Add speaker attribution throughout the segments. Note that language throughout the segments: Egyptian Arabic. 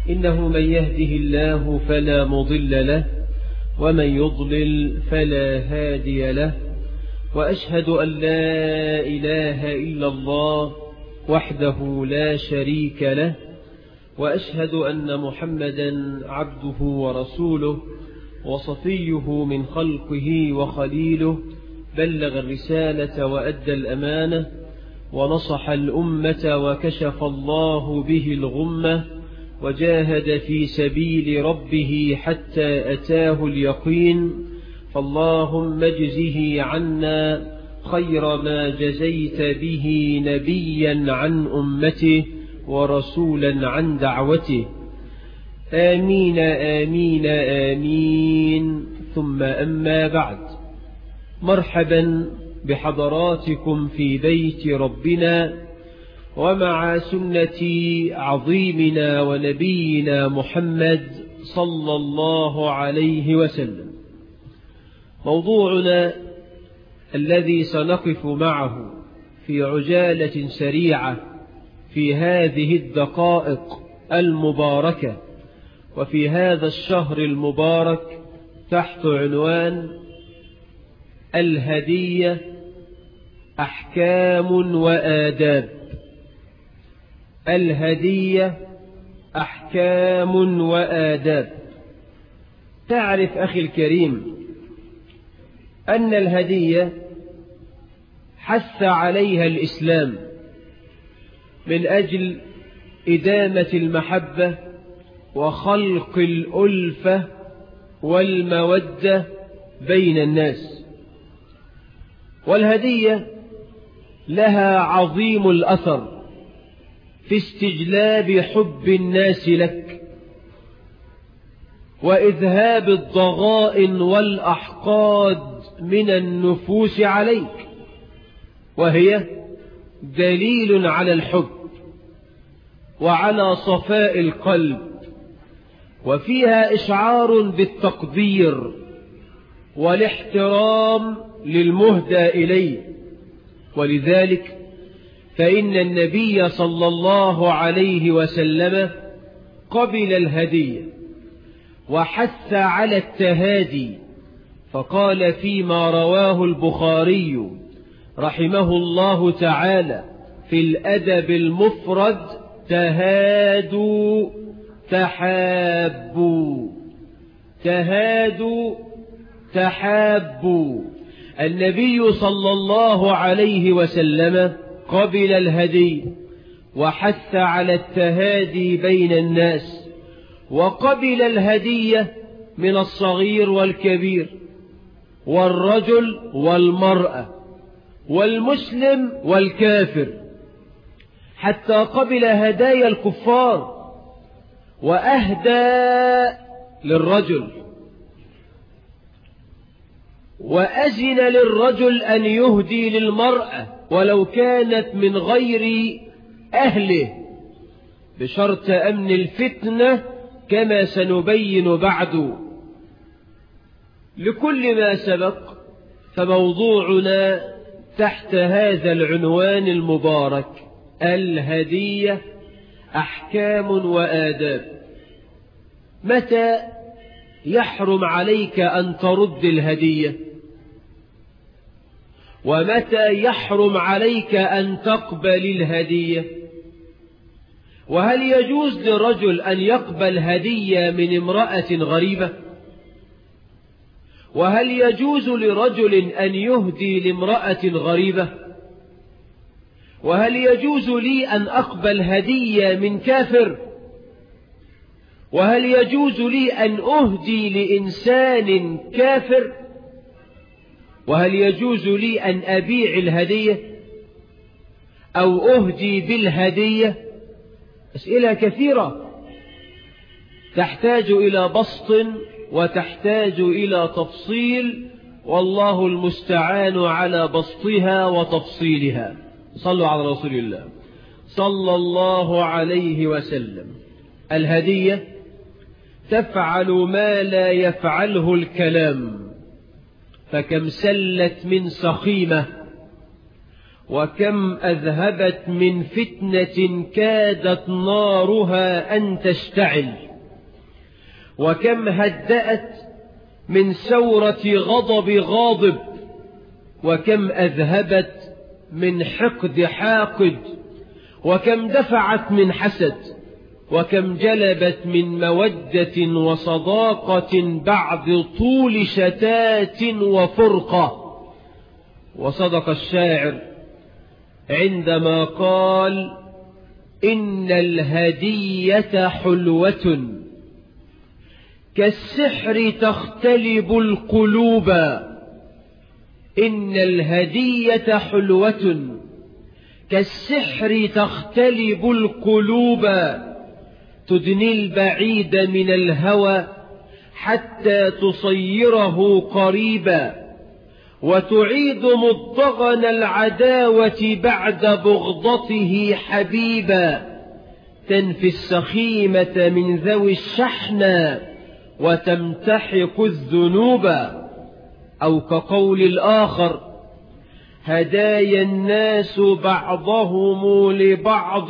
Speaker 1: إنه من يهده الله فلا مضل له ومن يضلل فلا هادي له وأشهد أن لا إله إلا الله وحده لا شريك له وأشهد أن محمدا عبده ورسوله وصفيه من خلقه وخليله بلغ الرسالة وأدى الأمانة ونصح الأمة وكشف الله به الغمة وجاهد في سبيل ربه حتى أتاه اليقين فاللهم اجزه عنا خير ما جزيت به نبيا عن أمته ورسولا عن دعوته آمين آمين آمين ثم أما بعد مرحبا بحضراتكم في بيت ربنا ومع سنة عظيمنا ونبينا محمد صلى الله عليه وسلم موضوعنا الذي سنقف معه في عجالة سريعة في هذه الدقائق المباركة وفي هذا الشهر المبارك تحت عنوان الهدية أحكام وآداب الهدية أحكام وآداب تعرف أخي الكريم أن الهدية حث عليها الإسلام من أجل إدامة المحبة وخلق الألفة والمودة بين الناس والهدية لها عظيم الأثر في استجلاب حب الناس لك وإذهاب الضغائن والأحقاد من النفوس عليك وهي دليل على الحب وعلى صفاء القلب وفيها إشعار بالتقدير والاحترام للمهدى إليه ولذلك فإن النبي صلى الله عليه وسلم قبل الهدية وحث على التهادي فقال فيما رواه البخاري رحمه الله تعالى في الأدب المفرد تهادوا تحابوا تهادوا تحابوا النبي صلى الله عليه وسلم قبل الهدي وحث على التهادي بين الناس وقبل الهدية من الصغير والكبير والرجل والمرأة والمسلم والكافر حتى قبل هدايا الكفار وأهدى للرجل وأذن للرجل أن يهدي للمرأة ولو كانت من غير أهله بشرط أمن الفتنة كما سنبين بعد لكل ما سبق فموضوعنا تحت هذا العنوان المبارك الهدية أحكام وآداب متى يحرم عليك أن ترد الهدية ومتى يحرم عليك أن تقبل الهدية وهل يجوز لرجل أن يقبل هدية من امرأة غريبة وهل يجوز لرجل أن يهدي لامرأة غريبة وهل يجوز لي أن أقبل هدية من كافر وهل يجوز لي أن أهدي لإنسان كافر وهل يجوز لي أن أبيع الهدية أو أهدي بالهدية أسئلة كثيرة تحتاج إلى بسط وتحتاج إلى تفصيل والله المستعان على بسطها وتفصيلها صلوا على رسول الله صلى الله عليه وسلم الهدية تفعل ما لا يفعله الكلام فكم سلت من سخيمة وكم أذهبت من فتنة كادت نارها أن تشتعل وكم هدأت من سورة غضب غاضب وكم أذهبت من حقد حاقد وكم دفعت من حسد وكم جلبت من مودة وصداقة بعد طول شتات وفرقة وصدق الشاعر عندما قال إن الهدية حلوة كالسحر تختلب القلوب إن الهدية حلوة كالسحر تختلب القلوب تدني البعيد من الهوى حتى تصيره قريبا وتعيد مضغن العداوة بعد بغضته حبيبا تنفي السخيمة من ذوي الشحنى وتمتحق الذنوب أو كقول الآخر هدايا الناس بعضهم لبعض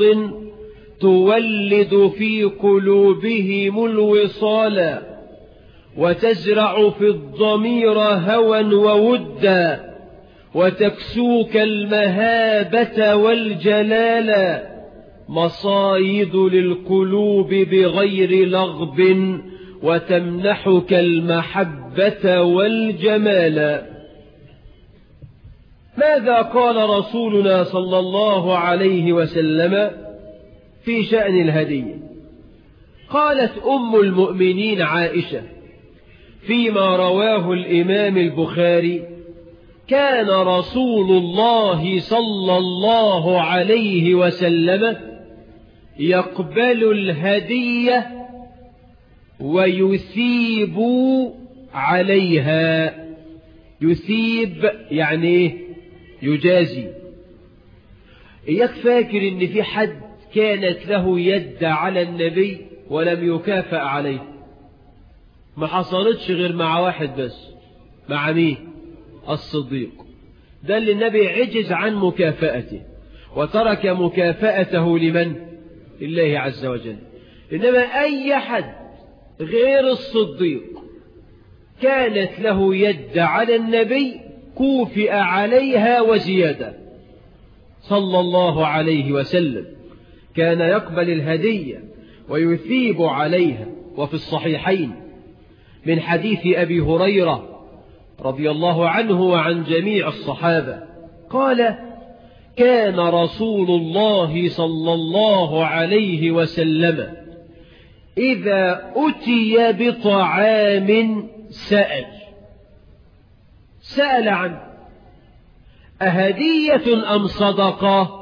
Speaker 1: تولد في قلوبهم الوصال وتزرع في الضمير هوى وودا وتكسوك المهابة والجلال مصايد للقلوب بغير لغب وتمنحك المحبة والجمال ماذا قال رسولنا صلى الله عليه وسلم في شأن الهدية قالت أم المؤمنين عائشة فيما رواه الإمام البخاري كان رسول الله صلى الله عليه وسلم يقبل الهدية ويثيب عليها يثيب يعني يجازي إياك فاكر إن في حد كانت له يد على النبي ولم يكافأ عليه ما حصلتش غير مع واحد بس مع مين الصديق ده اللي النبي عجز عن مكافأته وترك مكافأته لمن لله عز وجل إنما أي حد غير الصديق كانت له يد على النبي كوفئ عليها وزيادة صلى الله عليه وسلم كان يقبل الهدية ويثيب عليها وفي الصحيحين من حديث أبي هريرة رضي الله عنه وعن جميع الصحابة قال كان رسول الله صلى الله عليه وسلم إذا أتي بطعام سأل سأل عنه أهدية أم صدقة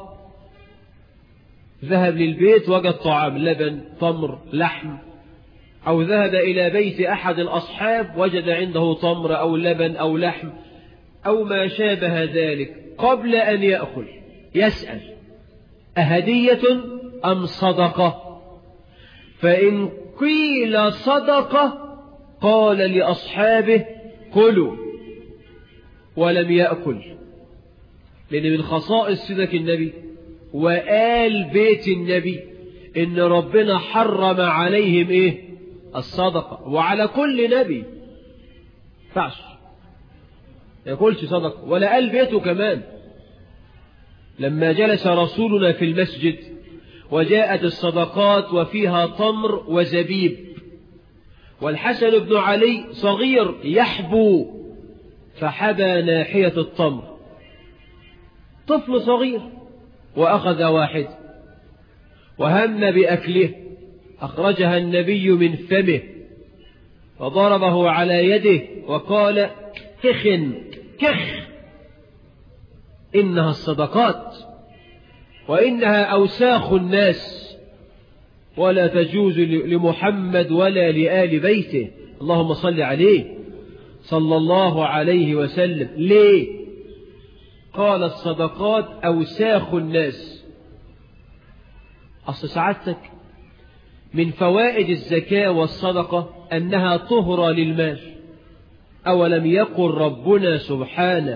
Speaker 1: ذهب للبيت وجد طعام لبن تمر لحم أو ذهب إلى بيت أحد الأصحاب وجد عنده تمر أو لبن أو لحم أو ما شابه ذلك قبل أن يأكل يسأل أهدية أم صدقة فإن قيل صدقة قال لأصحابه كلوا ولم يأكل لأن من خصائص سيدك النبي وآل بيت النبي إن ربنا حرم عليهم إيه الصدقة وعلى كل نبي فعش يقولش صدقة ولا آل بيته كمان لما جلس رسولنا في المسجد وجاءت الصدقات وفيها تمر وزبيب والحسن بن علي صغير يحبو فحبى ناحية التمر طفل صغير وأخذ واحد وهم بأكله أخرجها النبي من فمه فضربه على يده وقال كخ كخ إنها الصدقات وإنها أوساخ الناس ولا تجوز لمحمد ولا لآل بيته اللهم صل عليه صلى الله عليه وسلم ليه قال الصدقات أوساخ الناس أصل سعادتك من فوائد الزكاة والصدقة أنها طهرة للمال أولم يقل ربنا سبحانه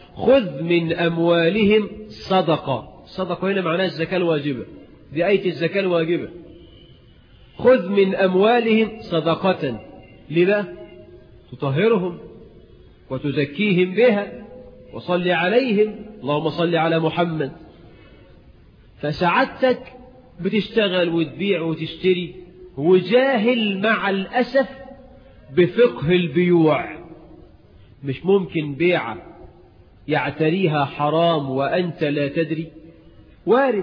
Speaker 1: خذ من أموالهم صدقة صدقة هنا معناها الزكاة الواجبة دي آية الزكاة الواجبة خذ من أموالهم صدقة لما تطهرهم وتزكيهم بها وصل عليهم اللهم صل على محمد فسعادتك بتشتغل وتبيع وتشتري وجاهل مع الأسف بفقه البيوع مش ممكن بيعة يعتريها حرام وأنت لا تدري وارد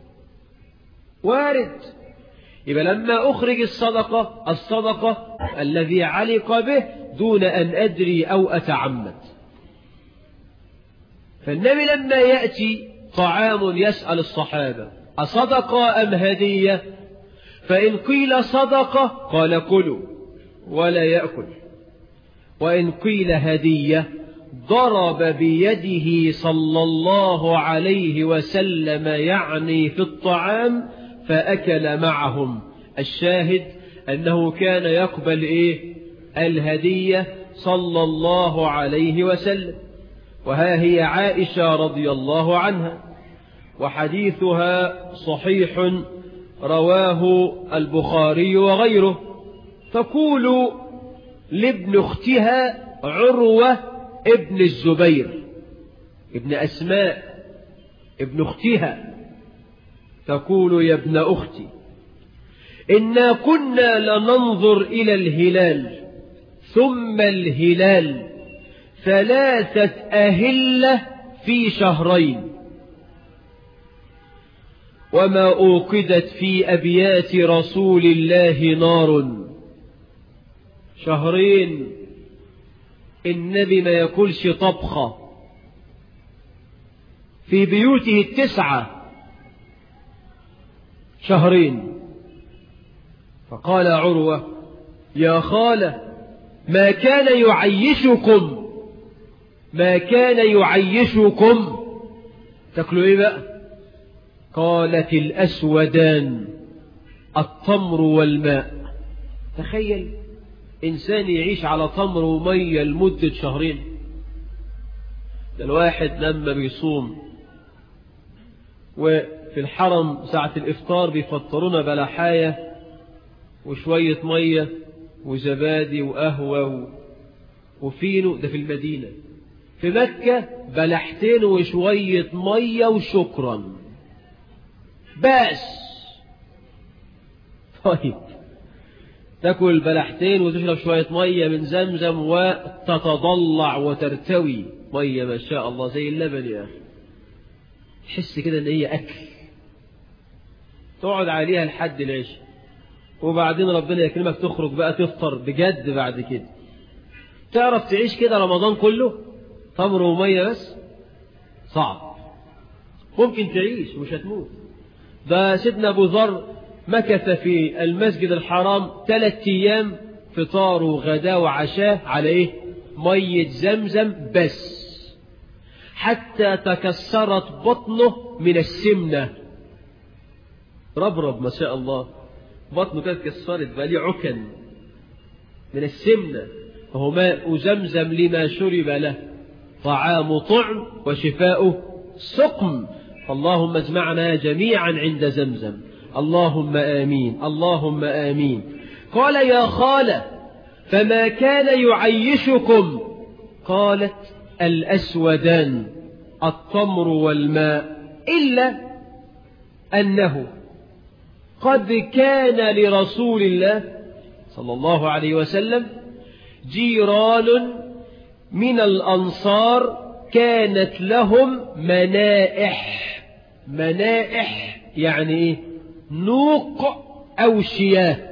Speaker 1: وارد يبقى لما أخرج الصدقة الصدقة الذي علق به دون أن أدري أو أتعمد فالنبي لما يأتي طعام يسأل الصحابة أصدقة أم هدية فإن قيل صدقة قال كلوا ولا يأكل وإن قيل هدية ضرب بيده صلى الله عليه وسلم يعني في الطعام فأكل معهم الشاهد أنه كان يقبل إيه الهدية صلى الله عليه وسلم وها هي عائشة رضي الله عنها وحديثها صحيح رواه البخاري وغيره تقول لابن اختها عروة ابن الزبير ابن أسماء ابن اختها تقول يا ابن أختي إنا كنا لننظر إلى الهلال ثم الهلال ثلاثة أهلة في شهرين وما أوقدت في أبيات رسول الله نار شهرين النبي ما ياكلش طبخة في بيوته التسعة شهرين فقال عروة يا خالة ما كان يعيشكم ما كان يعيشكم تاكلوا ايه بقى قالت الأسودان التمر والماء تخيل إنسان يعيش على تمر ومية لمدة شهرين ده الواحد لما بيصوم وفي الحرم ساعة الإفطار بيفطرونا بلحاية وشوية مية وزبادي وقهوة وفينو ده في المدينة في مكة بلحتين وشوية مية وشكرا بس طيب تاكل بلحتين وتشرب شوية مية من زمزم وتتضلع وترتوي مية ما شاء الله زي اللبن يا أخي تحس كده ان هي أكل تقعد عليها لحد العشاء وبعدين ربنا يكرمك تخرج بقى تفطر بجد بعد كده تعرف تعيش كده رمضان كله تمر ومية بس صعب ممكن تعيش ومش هتموت ده سيدنا أبو ذر مكث في المسجد الحرام ثلاث أيام فطار وغداء وعشاء على إيه مية زمزم بس حتى تكسرت بطنه من السمنة ربرب ما شاء الله بطنه كانت كسرت بقى ليه عكن من السمنة فهو ماء زمزم لما شرب له طعام طعم وشفاؤه سقم فاللهم اجمعنا جميعا عند زمزم اللهم آمين اللهم آمين قال يا خالة فما كان يعيشكم قالت الأسودان التمر والماء إلا أنه قد كان لرسول الله صلى الله عليه وسلم جيران من الأنصار كانت لهم منائح منائح يعني إيه نوق أو شياه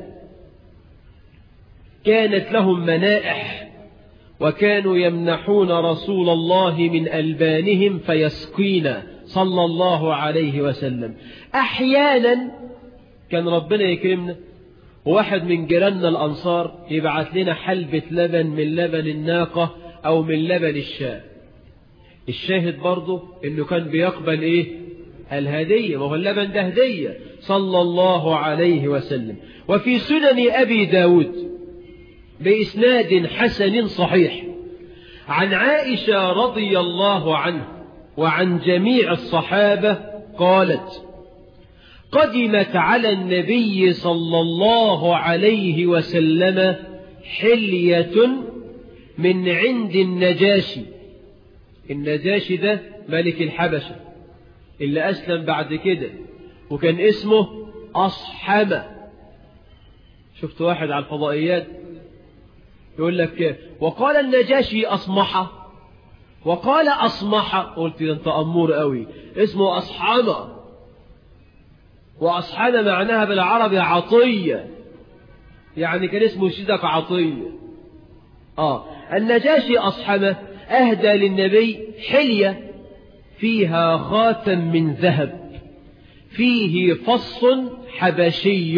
Speaker 1: كانت لهم منائح وكانوا يمنحون رسول الله من ألبانهم فيسقينا صلى الله عليه وسلم أحيانا كان ربنا يكرمنا وواحد من جيراننا الأنصار يبعث لنا حلبة لبن من لبن الناقة أو من لبن الشاة الشاهد برضه إنه كان بيقبل إيه الهدية وهو اللبن ده هدية صلى الله عليه وسلم وفي سنن أبي داود بإسناد حسن صحيح عن عائشة رضي الله عنها وعن جميع الصحابة قالت قدمت على النبي صلى الله عليه وسلم حلية من عند النجاشي النجاشي ده ملك الحبشة اللي أسلم بعد كده وكان اسمه أصحمة شفت واحد على الفضائيات يقول لك وقال النجاشي أصمحة وقال أصمحة قلت أنت أمور قوي اسمه أصحمة وأصحمة معناها بالعربي عطية يعني كان اسمه شدك عطية آه النجاشي أصحمة أهدى للنبي حلية فيها خاتم من ذهب فيه فص حبشي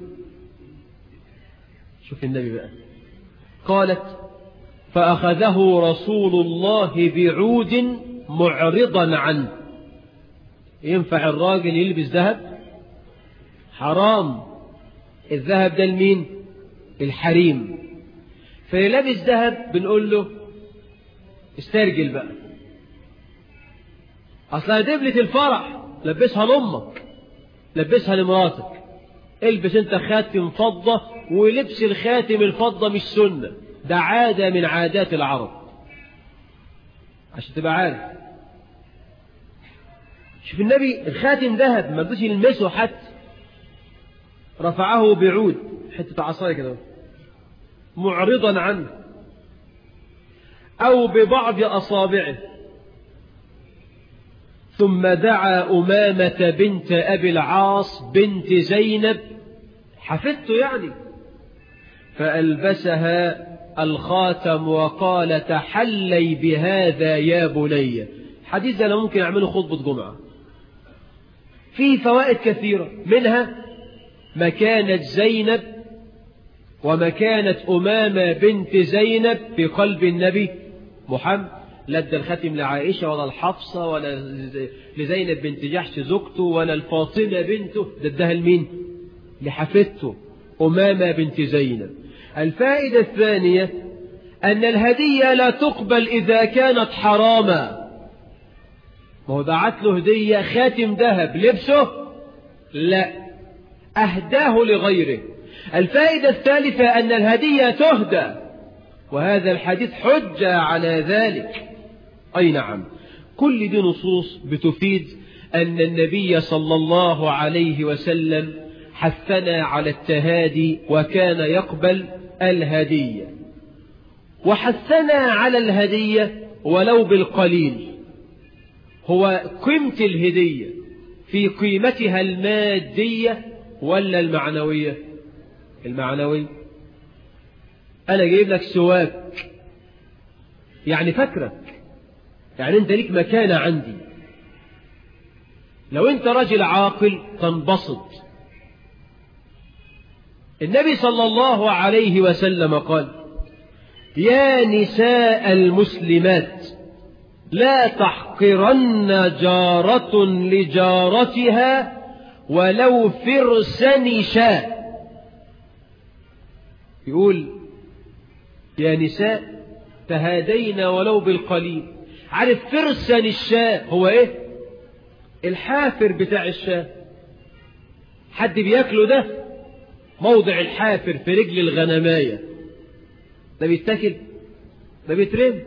Speaker 1: شوف النبي بقى قالت فأخذه رسول الله بعود معرضا عنه ينفع الراجل يلبس ذهب حرام الذهب ده لمين الحريم فيلبس ذهب بنقول له استرجل بقى اصلها دبلة الفرح لبسها لامك لبسها لمراتك البس انت خاتم فضة ولبس الخاتم الفضة مش سنة ده عادة من عادات العرب عشان تبقى عارف شوف النبي الخاتم ذهب ما رضيش يلمسه حتى رفعه بعود حتة عصاية كده معرضا عنه أو ببعض أصابعه ثم دعا أمامة بنت أبي العاص بنت زينب حفظته يعني فألبسها الخاتم وقال تحلي بهذا يا بني حديث ده أنا ممكن أعمله خطبة جمعة فيه فوائد كثيرة منها مكانة زينب ومكانة أمامة بنت زينب في قلب النبي محمد لا ادى الختم لعائشة ولا الحفصة ولا لزينب بنت جحش زوجته ولا الفاطمة بنته ده اداها لمين لحفظته أمامة بنت زينب الفائدة الثانية أن الهدية لا تقبل إذا كانت حراما ما هو بعت له هدية خاتم ذهب لبسه لا أهداه لغيره الفائدة الثالثة أن الهدية تهدى وهذا الحديث حجة على ذلك أي نعم كل دي نصوص بتفيد أن النبي صلى الله عليه وسلم حثنا على التهادي وكان يقبل الهدية وحثنا على الهدية ولو بالقليل هو قيمة الهدية في قيمتها المادية ولا المعنوية المعنوية أنا جايب لك سواك يعني فكرك يعني أنت ليك مكانة عندي لو أنت رجل عاقل تنبسط النبي صلى الله عليه وسلم قال يا نساء المسلمات لا تحقرن جارة لجارتها ولو فرسن شاء يقول يا نساء تهادينا ولو بالقليل عارف فرسن الشاء هو ايه الحافر بتاع الشاء حد بياكله ده موضع الحافر في رجل الغنماية ده بيتاكل ده بيترم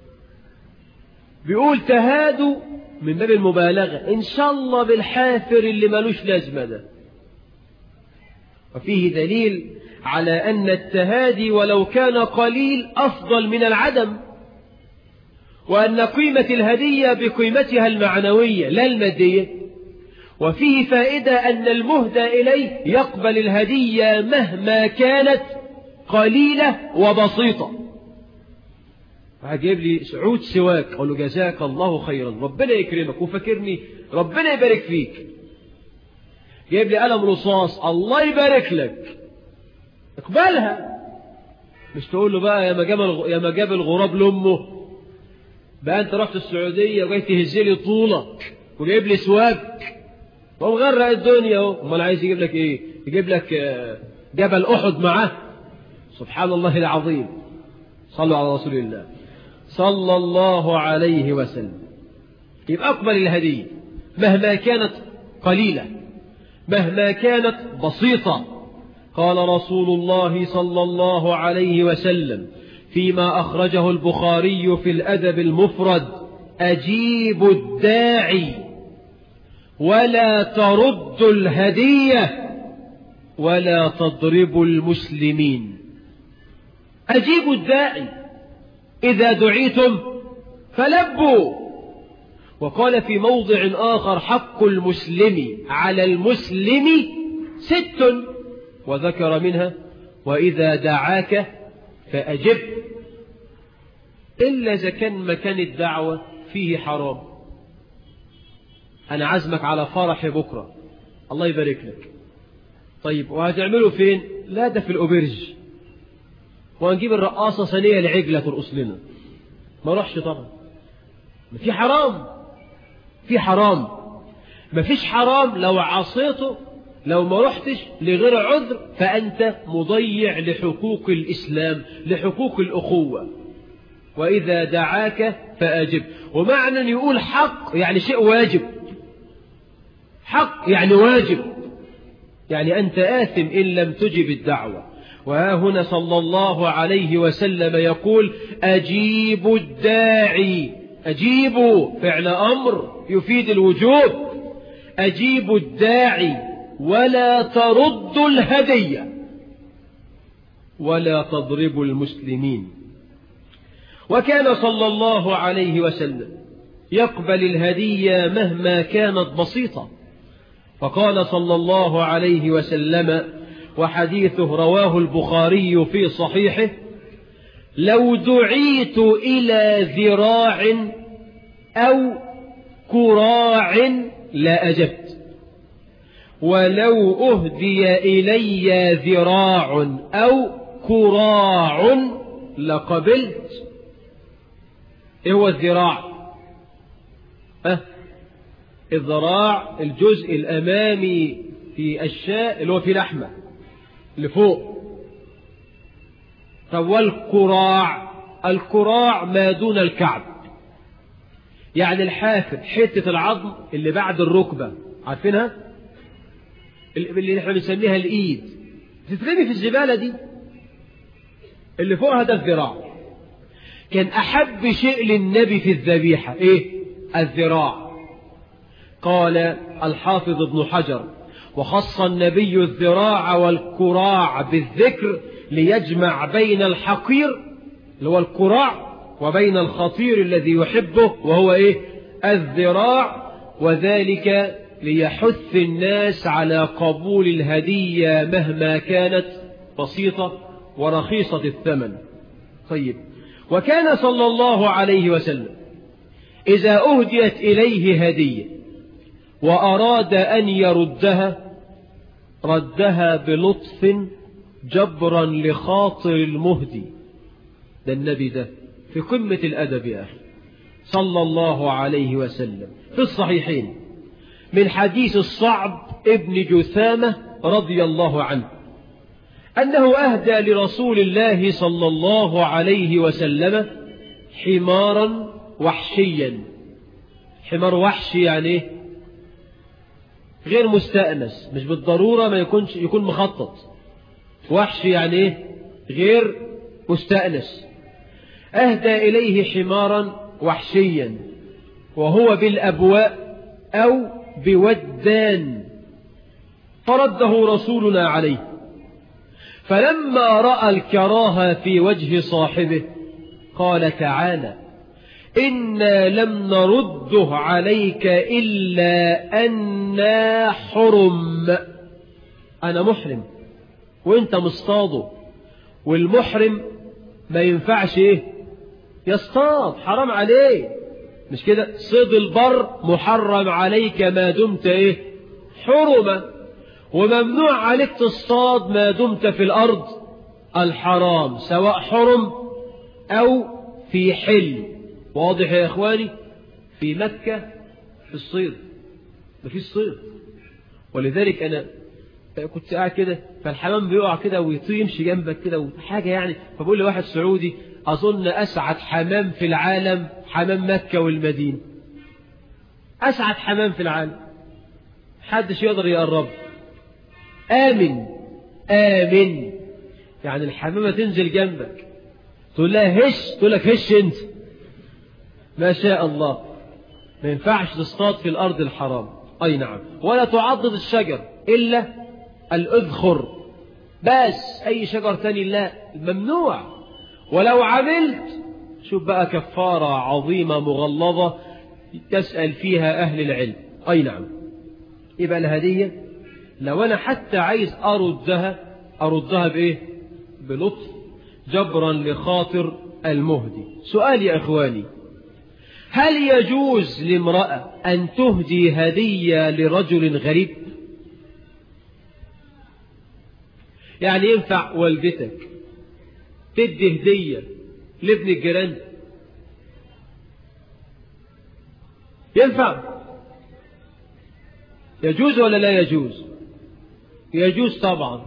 Speaker 1: بيقول تهادوا من باب المبالغة إن شاء الله بالحافر اللي ملوش لازمة ده وفيه دليل على أن التهادي ولو كان قليل أفضل من العدم وأن قيمة الهدية بقيمتها المعنوية لا المادية وفيه فائدة أن المهدى إليه يقبل الهدية مهما كانت قليلة وبسيطة هجيب لي سعود سواك أقول له جزاك الله خيرا ربنا يكرمك وفكرني ربنا يبارك فيك جايب لي قلم رصاص الله يبارك لك اقبلها مش تقول له بقى يا ما جاب يا ما جاب الغراب لامه بقى انت رحت السعوديه وجاي تهز لي طولك وجايب لي سواك ومغرق الدنيا اهو امال عايز يجيب لك ايه يجيب لك جبل احد معاه سبحان الله العظيم صلوا على رسول الله صلى الله عليه وسلم يبقى أقبل الهدية مهما كانت قليلة مهما كانت بسيطة قال رسول الله صلى الله عليه وسلم فيما أخرجه البخاري في الأدب المفرد أجيب الداعي ولا ترد الهدية ولا تضرب المسلمين أجيبوا الداعي إذا دعيتم فلبوا وقال في موضع آخر حق المسلم على المسلم ست وذكر منها وإذا دعاك فأجب إلا إذا كان مكان الدعوة فيه حرام أنا عزمك على فرح بكرة الله يبارك لك طيب وهتعمله فين لا ده في الأوبرج وهنجيب الرقاصة ثانية لعجلة ترقص لنا ما روحش طبعا ما في حرام في حرام ما فيش حرام لو عصيته لو ما رحتش لغير عذر فأنت مضيع لحقوق الإسلام لحقوق الأخوة وإذا دعاك فأجب ومعنى أن يقول حق يعني شيء واجب حق يعني واجب يعني أنت آثم إن لم تجب الدعوة وها هنا صلى الله عليه وسلم يقول أجيبوا الداعي أجيبوا فعل أمر يفيد الوجوب أجيبوا الداعي ولا تردوا الهدية ولا تضربوا المسلمين وكان صلى الله عليه وسلم يقبل الهدية مهما كانت بسيطة فقال صلى الله عليه وسلم وحديثه رواه البخاري في صحيحه لو دعيت إلى ذراع أو كراع لأجبت ولو أهدي إلي ذراع أو كراع لقبلت إيه هو الذراع أه الذراع الجزء الأمامي في الشاء اللي هو في لحمة لفوق طب والكراع الكراع ما دون الكعب يعني الحافر حتة العظم اللي بعد الركبة عارفينها اللي احنا بنسميها الايد تترمي في الزبالة دي اللي فوقها ده الذراع كان أحب شيء للنبي في الذبيحة إيه الذراع قال الحافظ ابن حجر وخص النبي الذراع والكراع بالذكر ليجمع بين الحقير اللي هو الكراع وبين الخطير الذي يحبه وهو إيه الذراع وذلك ليحث الناس على قبول الهدية مهما كانت بسيطة ورخيصة الثمن طيب وكان صلى الله عليه وسلم إذا أهديت إليه هدية وأراد أن يردها ردها بلطف جبرا لخاطر المهدي ده النبي ده في قمة الأدب يا أخي صلى الله عليه وسلم في الصحيحين من حديث الصعب ابن جثامة رضي الله عنه أنه أهدى لرسول الله صلى الله عليه وسلم حمارا وحشيا حمار وحشي يعني ايه غير مستأنس مش بالضرورة ما يكونش يكون مخطط وحشي يعني ايه غير مستأنس أهدى إليه حمارا وحشيا وهو بالأبواء أو بودان فرده رسولنا عليه فلما رأى الكراهة في وجه صاحبه قال تعالى إنا لم نرده عليك إلا أنا حرم أنا محرم وإنت مصطاده والمحرم ما ينفعش إيه يصطاد حرام عليه مش كده صيد البر محرم عليك ما دمت إيه حرمة وممنوع عليك تصطاد ما دمت في الأرض الحرام سواء حرم أو في حل واضح يا إخواني في مكة في الصيد ما فيش صيد ولذلك أنا كنت قاعد كده فالحمام بيقع كده ويطير يمشي جنبك كده وحاجة يعني فبقول لواحد سعودي أظن أسعد حمام في العالم حمام مكة والمدينة أسعد حمام في العالم حدش يقدر يقرب آمن آمن يعني الحمامة تنزل جنبك تقول لها هش تقول لك هش انت ما شاء الله ما ينفعش تصطاد في الأرض الحرام أي نعم ولا تعضد الشجر إلا الأذخر بس أي شجر تاني لا ممنوع ولو عملت شوف بقى كفارة عظيمة مغلظة تسأل فيها أهل العلم أي نعم يبقى الهدية لو أنا حتى عايز أردها أردها بإيه بلطف جبرا لخاطر المهدي سؤال يا إخواني هل يجوز لامرأة أن تهدي هدية لرجل غريب يعني ينفع والدتك تدي هدية لابن الجيران ينفع يجوز ولا لا يجوز يجوز طبعا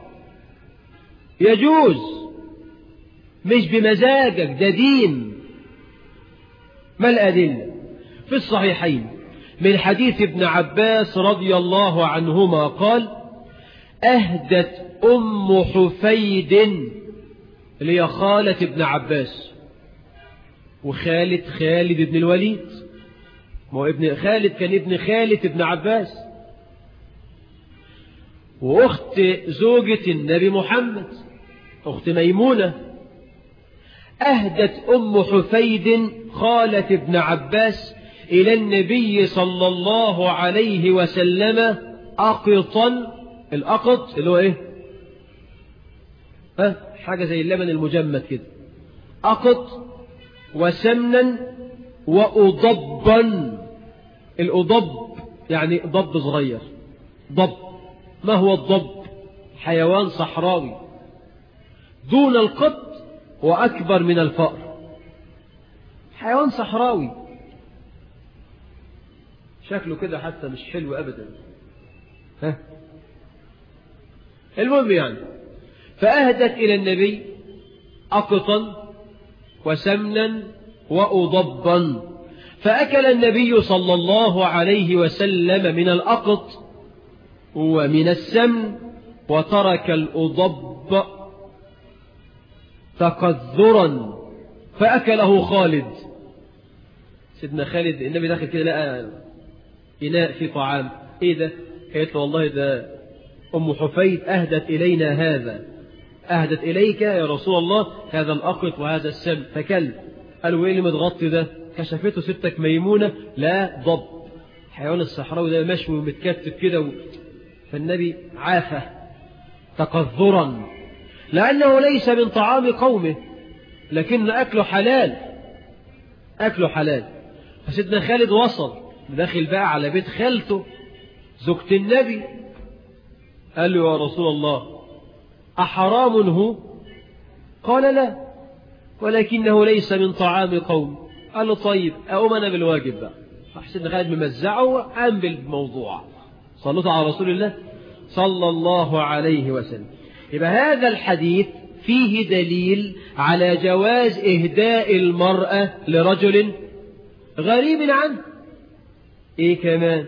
Speaker 1: يجوز مش بمزاجك ده دين ما الأدلة في الصحيحين من حديث ابن عباس رضي الله عنهما قال أهدت أم حفيد اللي هي خالة ابن عباس وخالد خالد ابن الوليد ما هو ابن خالد كان ابن خالد ابن عباس وأخت زوجة النبي محمد أخت ميمونة أهدت أم حفيد خالة ابن عباس إلى النبي صلى الله عليه وسلم أقطا الأقط اللي هو إيه ها حاجة زي اللبن المجمد كده أقط وسمنا وأضبا الأضب يعني ضب صغير ضب ما هو الضب حيوان صحراوي دون القط وأكبر من الفأر حيوان صحراوي شكله كده حتى مش حلو أبدا ها المهم يعني فأهدت إلى النبي أقطا وسمنا وأضبا فأكل النبي صلى الله عليه وسلم من الأقط ومن السمن وترك الأضب تقذرا فأكله خالد سيدنا خالد النبي داخل كده لقى إناء في طعام إيه ده قالت له والله ده أم حفيد أهدت إلينا هذا أهدت إليك يا رسول الله هذا الأقط وهذا السم فكل قالوا إيه اللي متغطي ده كشفته ستك ميمونة لا ضب حيوان الصحراوي ده مشوي ومتكتف كده و... فالنبي عافى تقذرا لأنه ليس من طعام قومه لكن أكله حلال أكله حلال فسيدنا خالد وصل داخل بقى على بيت خالته زوجة النبي قال له يا رسول الله أحرام هو قال لا ولكنه ليس من طعام قوم قال له طيب أقوم أنا بالواجب بقى سيدنا خالد ممزعه وقام بالموضوع صلوا على رسول الله صلى الله عليه وسلم يبقى هذا الحديث فيه دليل على جواز إهداء المرأة لرجل غريب عنه إيه كمان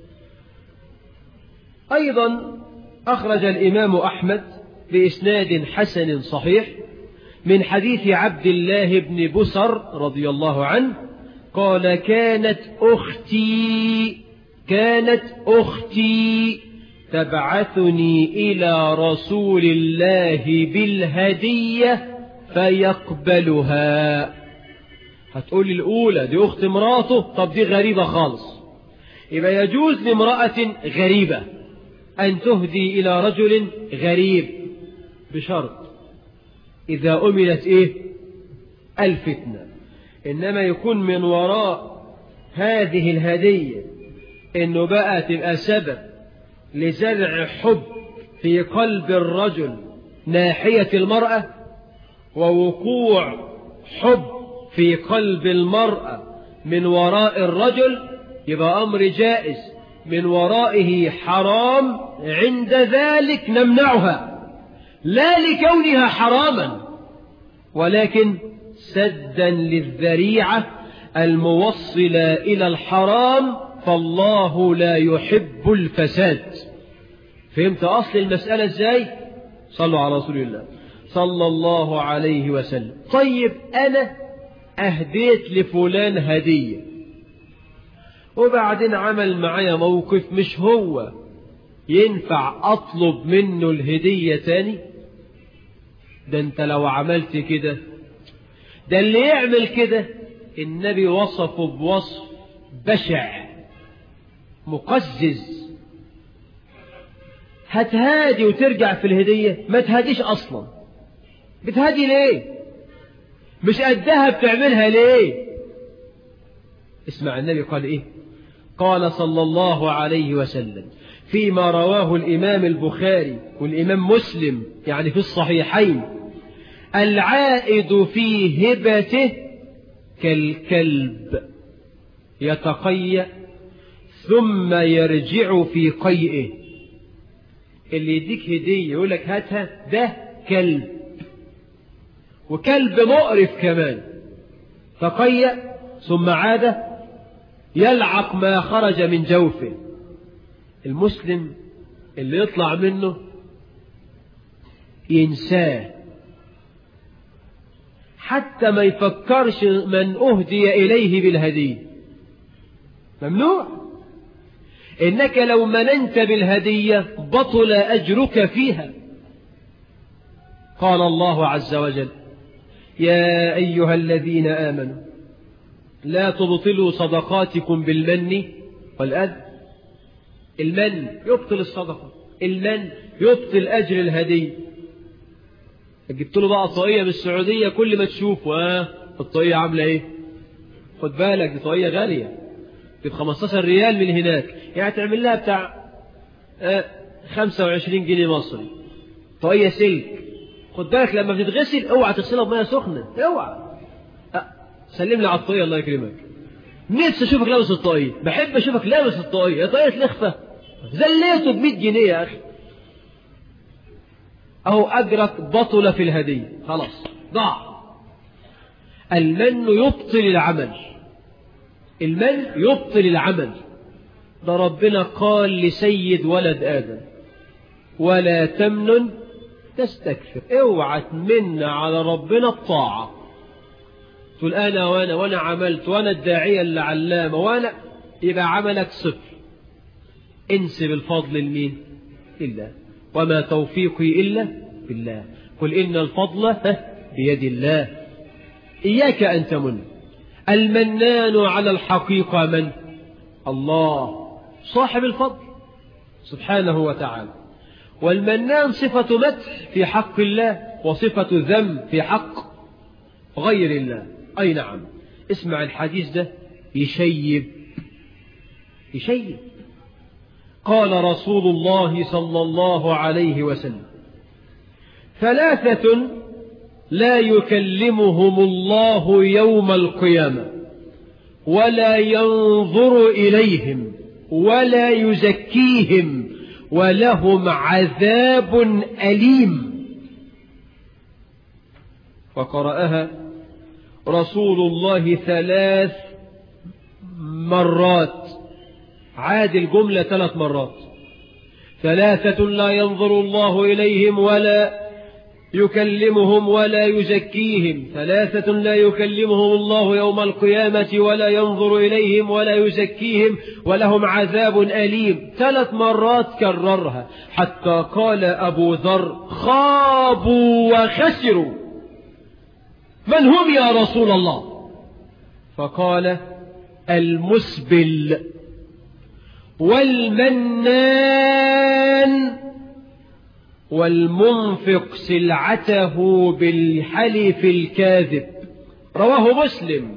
Speaker 1: أيضا أخرج الإمام أحمد بإسناد حسن صحيح من حديث عبد الله بن بسر رضي الله عنه قال كانت أختي كانت أختي تبعثني إلى رسول الله بالهدية فيقبلها هتقول الأولى دي أخت مراته طب دي غريبة خالص يبقى يجوز لامرأة غريبة أن تهدي إلى رجل غريب بشرط إذا أمنت إيه الفتنة إنما يكون من وراء هذه الهدية إنه بقى تبقى سبب لزرع حب في قلب الرجل ناحية المرأة ووقوع حب في قلب المرأة من وراء الرجل يبقى أمر جائز من ورائه حرام عند ذلك نمنعها لا لكونها حراما ولكن سدا للذريعة الموصلة إلى الحرام فالله لا يحب الفساد فهمت أصل المسألة ازاي صلوا على رسول الله صلى الله عليه وسلم طيب أنا أهديت لفلان هدية وبعدين عمل معايا موقف مش هو ينفع أطلب منه الهدية تاني ده انت لو عملت كده ده اللي يعمل كده النبي وصفه بوصف بشع مقزز هتهادي وترجع في الهدية ما تهاديش أصلا بتهادي ليه مش قدها بتعملها ليه اسمع النبي قال ايه قال صلى الله عليه وسلم فيما رواه الإمام البخاري والإمام مسلم يعني في الصحيحين العائد في هبته كالكلب يتقيأ ثم يرجع في قيئه اللي يديك هدية يقول لك هاتها ده كلب وكلب مقرف كمان تقيأ ثم عاد يلعق ما خرج من جوفه المسلم اللي يطلع منه ينساه حتى ما يفكرش من أهدي إليه بالهدية ممنوع إنك لو مننت بالهدية بطل أجرك فيها قال الله عز وجل يا أيها الذين آمنوا لا تبطلوا صدقاتكم بالمن والأذى المن يبطل الصدقة المن يبطل أجر الهدية جبت له بقى طاقية من السعودية كل ما تشوفه اه الطاقية عاملة ايه خد بالك دي طاقية غالية ب 15 ريال من هناك يعني تعمل لها بتاع آه 25 جنيه مصري طاقية سلك خد بالك لما بتتغسل اوعى تغسلها بميه سخنة اوعى أه سلم لي على الطاقية الله يكرمك نفسي اشوفك لابس الطاقية بحب اشوفك لابس الطاقية طاقية لخفة زليته ب 100 جنيه يا اخي أو أجرك بطل في الهدية خلاص ضاع المن يبطل العمل المن يبطل العمل ده ربنا قال لسيد ولد آدم ولا تمنن تستكثر اوعى تمن على ربنا الطاعة تقول أنا وأنا وأنا عملت وأنا الداعية اللي علامة وأنا يبقى عملك صفر انسب الفضل لمين لله وما توفيقي إلا بالله قل إن الفضل بيد الله إياك أن تمن المنان على الحقيقة من الله صاحب الفضل سبحانه وتعالى والمنان صفة مدح في حق الله وصفة ذم في حق غير الله أي نعم اسمع الحديث ده يشيب يشيب قال رسول الله صلى الله عليه وسلم ثلاثة لا يكلمهم الله يوم القيامة ولا ينظر إليهم ولا يزكيهم ولهم عذاب أليم وقرأها رسول الله ثلاث مرات عاد الجملة ثلاث مرات ثلاثة لا ينظر الله إليهم ولا يكلمهم ولا يزكيهم ثلاثة لا يكلمهم الله يوم القيامة ولا ينظر إليهم ولا يزكيهم ولهم عذاب أليم ثلاث مرات كررها حتى قال أبو ذر خابوا وخسروا من هم يا رسول الله فقال المسبل والمنان والمنفق سلعته بالحلف الكاذب رواه مسلم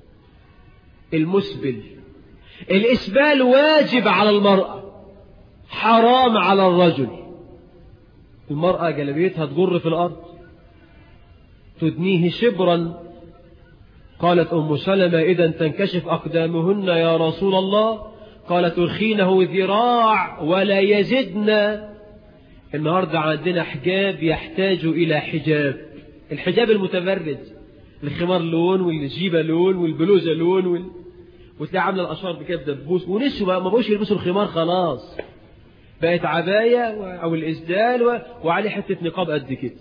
Speaker 1: المسبل الإسبال واجب على المرأة حرام على الرجل المرأة جلبيتها تجر في الأرض تدنيه شبرا قالت أم سلمة إذا تنكشف أقدامهن يا رسول الله قال ترخينه ذراع ولا يزدن النهاردة عندنا حجاب يحتاج إلى حجاب الحجاب المتبرد الخمار لون والجيبة لون والبلوزة لون وال... وتلاقي عامله الاشار بكده دبوس ونسوا بقى ما بقوش يلبسوا الخمار خلاص بقت عباية و... او الاسدال و... وعليه حتة نقاب قد كده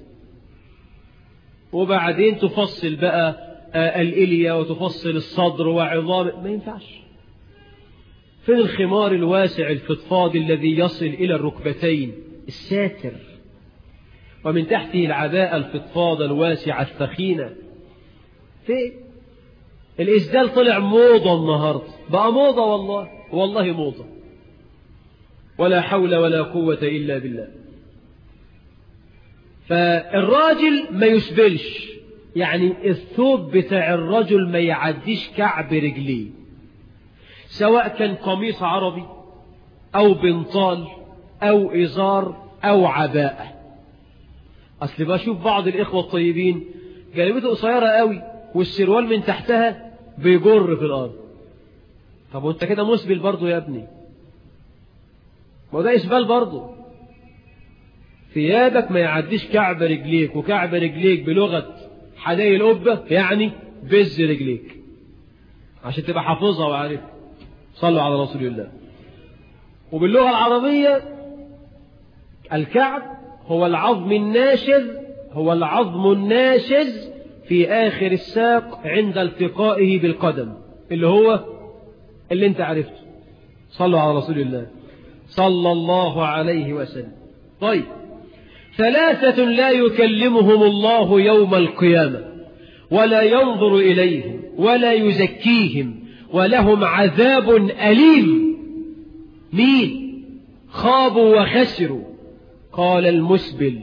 Speaker 1: وبعدين تفصل بقى آه الإلية وتفصل الصدر وعظام ما ينفعش فين الخمار الواسع الفضفاض الذي يصل إلى الركبتين الساتر ومن تحته العباءة الفضفاضة الواسعة الثخينة فين الإسدال طلع موضة النهاردة بقى موضة والله والله موضة ولا حول ولا قوة إلا بالله فالراجل ما يسبلش يعني الثوب بتاع الرجل ما يعديش كعب رجليه سواء كان قميص عربي أو بنطال أو إزار أو عباءة أصل بشوف بعض الإخوة الطيبين جلبته قصيرة قوي والسروال من تحتها بيجر في الأرض طب وانت كده مسبل برضه يا ابني ما ده إسبال برضه ثيابك ما يعديش كعب رجليك وكعب رجليك بلغة حداي القبة يعني بز رجليك عشان تبقى حافظها وعارف صلوا على رسول الله وباللغة العربية الكعب هو العظم الناشز هو العظم الناشز في آخر الساق عند التقائه بالقدم اللي هو اللي انت عرفته صلوا على رسول الله صلى الله عليه وسلم طيب ثلاثة لا يكلمهم الله يوم القيامة ولا ينظر إليهم ولا يزكيهم ولهم عذاب أليم مين خابوا وخسروا قال المسبل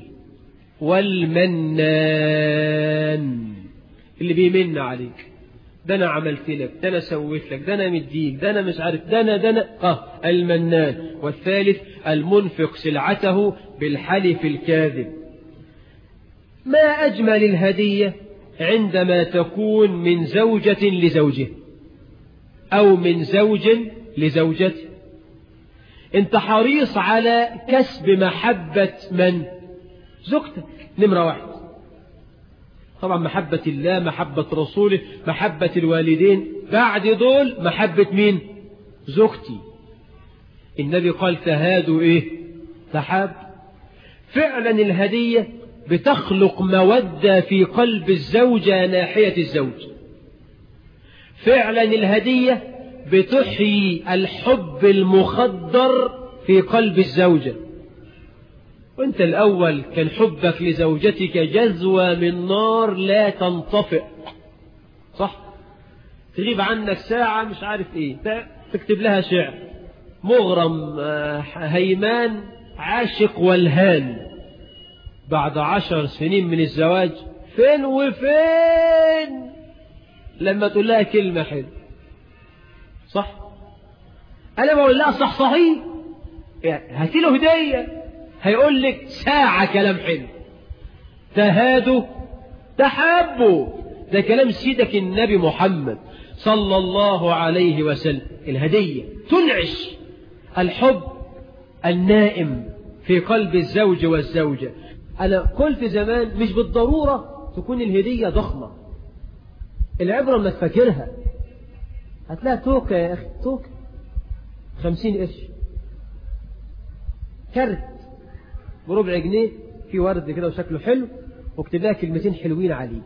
Speaker 1: والمنان اللي بيمن عليك ده انا عملت لك ده انا سويت لك ده انا مديك ده انا مش عارف ده انا ده انا اه المنان والثالث المنفق سلعته بالحلف الكاذب ما اجمل الهديه عندما تكون من زوجه لزوجه او من زوج لزوجته انت حريص على كسب محبه من زوجتك نمره واحد طبعا محبة الله محبة رسوله محبة الوالدين بعد دول محبة مين زوجتي النبي قال تهادوا ايه تحاب فعلا الهدية بتخلق مودة في قلب الزوجة ناحية الزوج فعلا الهدية بتحيي الحب المخدر في قلب الزوجة وانت الأول كان حبك لزوجتك جزوة من نار لا تنطفئ صح تغيب عنك ساعة مش عارف ايه تكتب لها شعر مغرم هيمان عاشق والهان بعد عشر سنين من الزواج فين وفين لما تقول لها كلمة حلوة صح أنا بقول لها صح صحيح هاتي له هدية هيقول لك ساعة كلام حلو تهادوا تحابوا ده كلام سيدك النبي محمد صلى الله عليه وسلم الهدية تنعش الحب النائم في قلب الزوج والزوجة أنا قلت زمان مش بالضرورة تكون الهدية ضخمة العبرة ما تفكرها هتلاقي توكة يا أخي توكة خمسين قرش كرت بربع جنيه في ورد كده وشكله حلو واكتب لها كلمتين حلوين عليه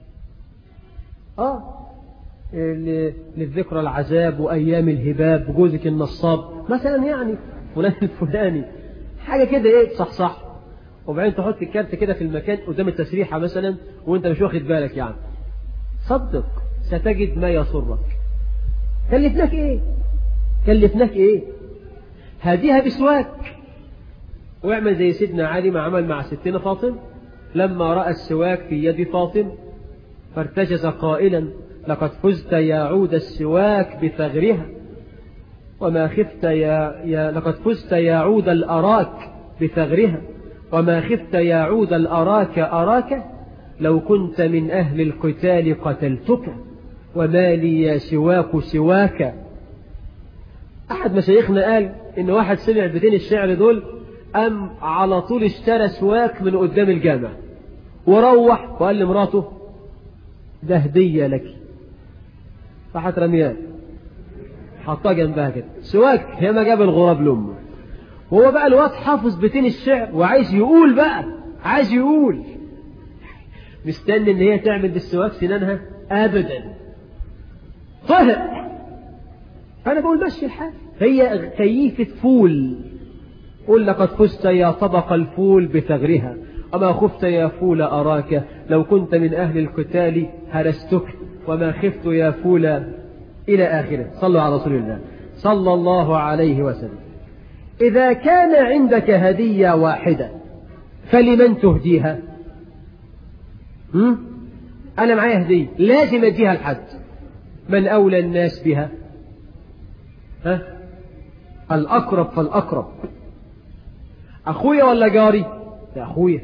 Speaker 1: اه للذكرى العذاب وايام الهباب جوزك النصاب مثلا يعني فلان الفلاني حاجه كده ايه صح صح وبعدين تحط الكارت كده في المكان قدام التسريحه مثلا وانت مش واخد بالك يعني صدق ستجد ما يسرك كلفناك ايه كلفناك ايه هديها بسواك واعمل زي سيدنا علي ما عمل مع ستنا فاطم لما رأى السواك في يد فاطم فارتجز قائلا لقد فزت يا عود السواك بثغرها وما خفت يا, يا لقد فزت يا عود الأراك بثغرها وما خفت يا عود الأراك أراك لو كنت من أهل القتال قتلتك وما لي يا سواك سواك أحد مشايخنا قال إن واحد سمع بتين الشعر دول أم على طول اشترى سواك من قدام الجامع وروح وقال لمراته ده هدية لك راحت رمياه حطها جنبها كده سواك هي ما جاب الغراب لأمه وهو بقى الواد حافظ بيتين الشعر وعايز يقول بقى عايز يقول مستني ان هي تعمل بالسواك سنانها ابدا طهق انا بقول مشي الحال هي كيفة فول قل لقد فزت يا طبق الفول بثغرها وما خفت يا فول أراك لو كنت من أهل القتال هرستك وما خفت يا فول إلى آخره صلوا على رسول الله صلى الله عليه وسلم إذا كان عندك هدية واحدة فلمن تهديها هم؟ أنا معايا هدية لازم أديها لحد من أولى الناس بها ها؟ الأقرب فالأقرب أخويا ولا جاري ده أخويا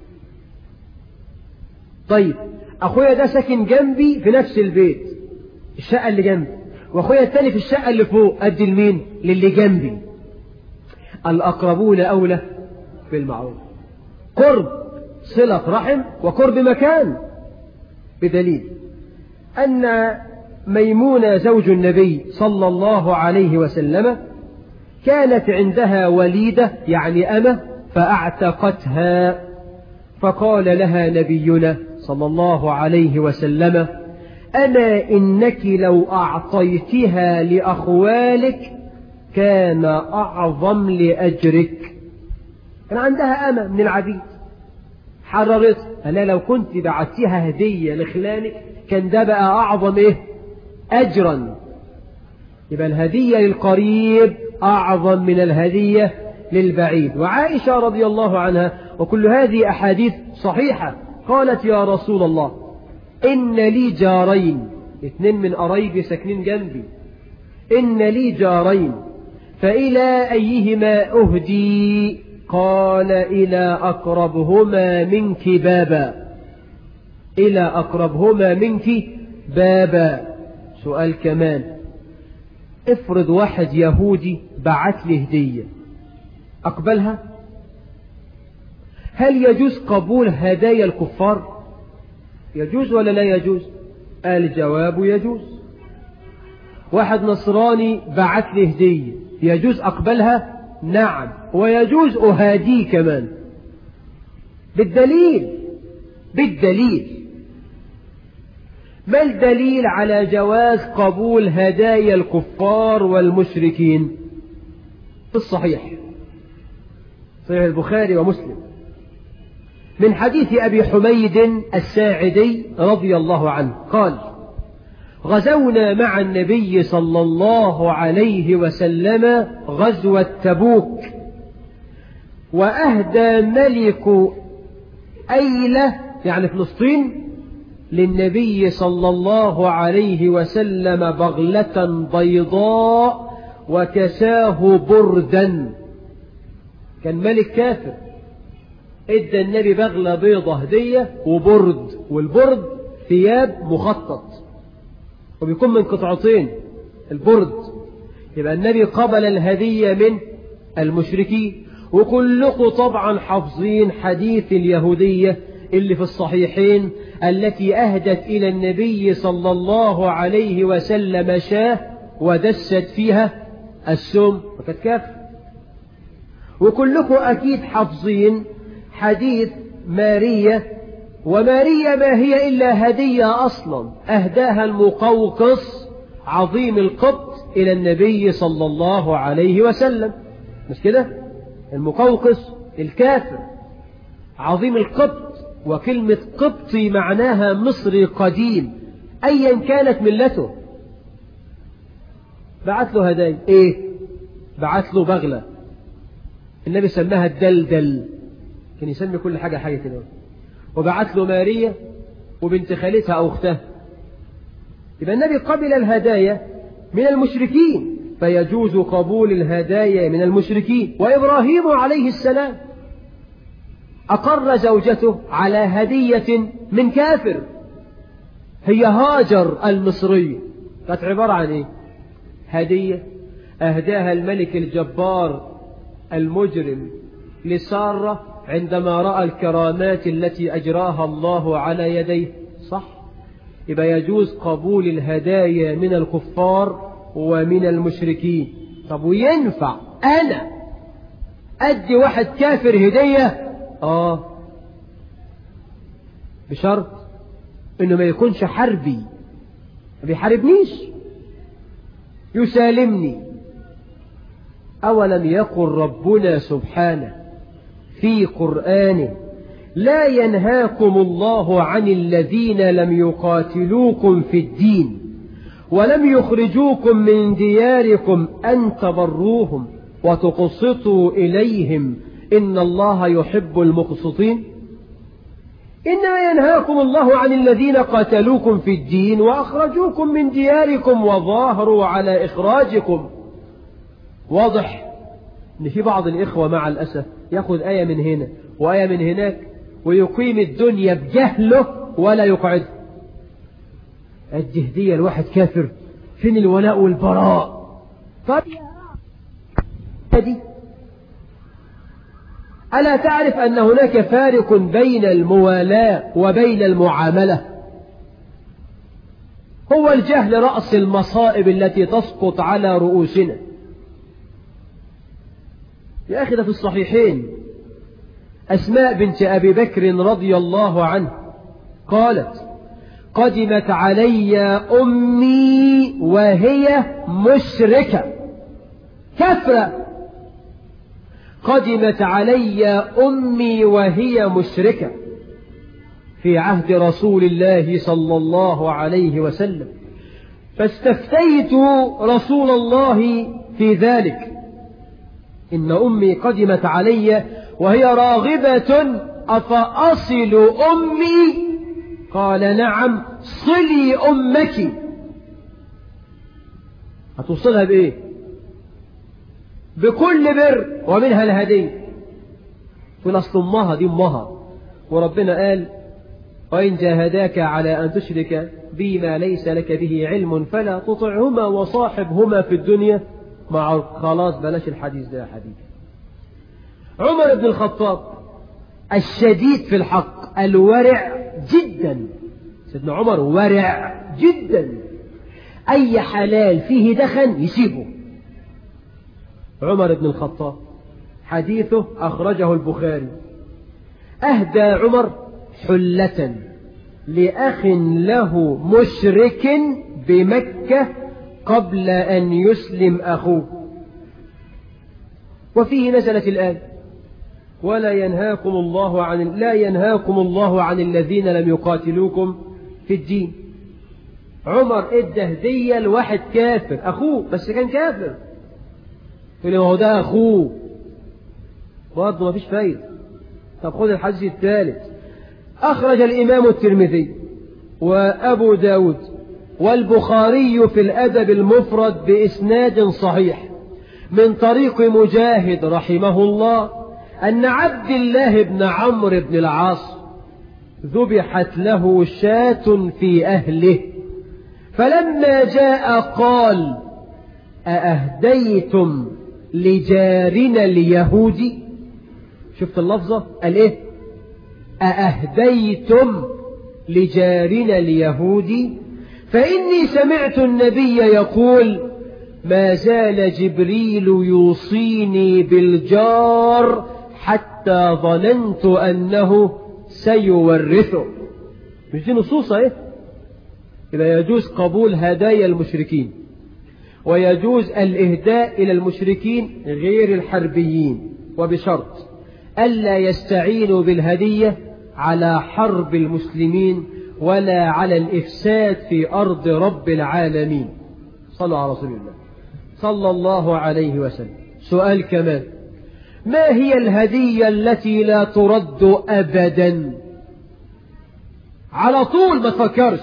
Speaker 1: طيب أخويا ده ساكن جنبي في نفس البيت الشقة اللي جنبي وأخويا التاني في الشقة اللي فوق أدي لمين للي جنبي الأقربون أولى بالمعروف قرب صلة رحم وقرب مكان بدليل أن ميمونة زوج النبي صلى الله عليه وسلم كانت عندها وليدة يعني أمة فأعتقتها فقال لها نبينا صلى الله عليه وسلم أما إنك لو أعطيتها لأخوالك كان أعظم لأجرك كان عندها أمة من العبيد حررتها ألا لو كنت بعتيها هدية لخلانك كان ده بقى أعظم إيه أجرا يبقى الهدية للقريب أعظم من الهدية للبعيد وعائشة رضي الله عنها وكل هذه أحاديث صحيحة قالت يا رسول الله إن لي جارين اثنين من قرايبي ساكنين جنبي إن لي جارين فإلى أيهما أهدي قال إلى أقربهما منك بابا إلى أقربهما منك بابا سؤال كمان افرض واحد يهودي بعت لي هدية أقبلها هل يجوز قبول هدايا الكفار يجوز ولا لا يجوز الجواب يجوز واحد نصراني بعت لي هدية يجوز أقبلها نعم ويجوز أهاديه كمان بالدليل بالدليل ما الدليل على جواز قبول هدايا الكفار والمشركين في الصحيح صحيح البخاري ومسلم من حديث أبي حميد الساعدي رضي الله عنه قال غزونا مع النبي صلى الله عليه وسلم غزوة تبوك وأهدى ملك أيلة يعني فلسطين للنبي صلى الله عليه وسلم بغلة بيضاء وكساه بردا كان ملك كافر ادى النبي بغلة بيضة هدية وبرد والبرد ثياب مخطط وبيكون من قطعتين البرد يبقى النبي قبل الهدية من المشركين وكلكم طبعا حافظين حديث اليهودية اللي في الصحيحين التي أهدت إلى النبي صلى الله عليه وسلم شاه ودست فيها السم وكانت كافر وكلكم أكيد حافظين حديث مارية ومارية ما هي إلا هدية أصلا أهداها المقوقص عظيم القبط إلى النبي صلى الله عليه وسلم مش كده المقوقص الكافر عظيم القبط وكلمة قبطي معناها مصري قديم أيا كانت ملته بعت له هدايا إيه بعت له بغلة النبي سماها الدلدل كان يسمي كل حاجة حاجة كده وبعت له ماريا وبنت خالتها أو أختها يبقى النبي قبل الهدايا من المشركين فيجوز قبول الهدايا من المشركين وإبراهيم عليه السلام أقر زوجته على هدية من كافر هي هاجر المصرية كانت عبارة عن إيه هدية أهداها الملك الجبار المجرم لسارة عندما رأى الكرامات التي أجراها الله على يديه صح يبقى يجوز قبول الهدايا من الكفار ومن المشركين طب وينفع أنا أدي واحد كافر هدية آه بشرط إنه ما يكونش حربي ما بيحاربنيش يسالمني أولم يقل ربنا سبحانه في قرآنه لا ينهاكم الله عن الذين لم يقاتلوكم في الدين ولم يخرجوكم من دياركم أن تبروهم وتقسطوا إليهم إن الله يحب المقسطين إنما ينهاكم الله عن الذين قاتلوكم في الدين وأخرجوكم من دياركم وظاهروا على إخراجكم واضح إن في بعض الإخوة مع الأسف يأخذ آية من هنا وآية من هناك ويقيم الدنيا بجهله ولا يقعد الجهدية الواحد كافر فين الولاء والبراء طب دي ألا تعرف أن هناك فارق بين الموالاة وبين المعاملة هو الجهل رأس المصائب التي تسقط على رؤوسنا يا أخي ده في الصحيحين أسماء بنت أبي بكر رضي الله عنه قالت قدمت علي أمي وهي مشركة كفرة قدمت علي أمي وهي مشركة في عهد رسول الله صلى الله عليه وسلم فاستفتيت رسول الله في ذلك إن أمي قدمت علي وهي راغبة أفأصل أمي قال نعم صلي أمك هتوصلها بإيه بكل بر ومنها الهدية تقول أصل أمها دي أمها وربنا قال وإن جاهداك على أن تشرك بي ما ليس لك به علم فلا تطعهما وصاحبهما في الدنيا مع خلاص بلاش الحديث ده يا حبيبي عمر بن الخطاب الشديد في الحق الورع جدا سيدنا عمر ورع جدا أي حلال فيه دخن يسيبه عمر بن الخطاب حديثه أخرجه البخاري أهدى عمر حلة لأخ له مشرك بمكة قبل أن يسلم أخوه وفيه نزلت الآية ولا ينهاكم الله عن لا ينهاكم الله عن الذين لم يقاتلوكم في الدين عمر ادى هدية لواحد كافر أخوه بس كان كافر يقول هو ده أخوه برضه ما فيش فايدة طب خذ الحديث الثالث أخرج الإمام الترمذي وأبو داود والبخاري في الأدب المفرد بإسناد صحيح من طريق مجاهد رحمه الله أن عبد الله بن عمرو بن العاص ذبحت له شاة في أهله فلما جاء قال أأهديتم لجارنا اليهودي شفت اللفظة قال إيه أأهديتم لجارنا اليهودي فإني سمعت النبي يقول ما زال جبريل يوصيني بالجار حتى ظننت أنه سيورثه مش دي نصوص ايه إذا يجوز قبول هدايا المشركين ويجوز الإهداء إلى المشركين غير الحربيين وبشرط ألا يستعينوا بالهدية على حرب المسلمين ولا على الإفساد في أرض رب العالمين صلوا على رسول الله صلى الله عليه وسلم سؤال كمان ما هي الهدية التي لا ترد أبدا على طول ما تفكرش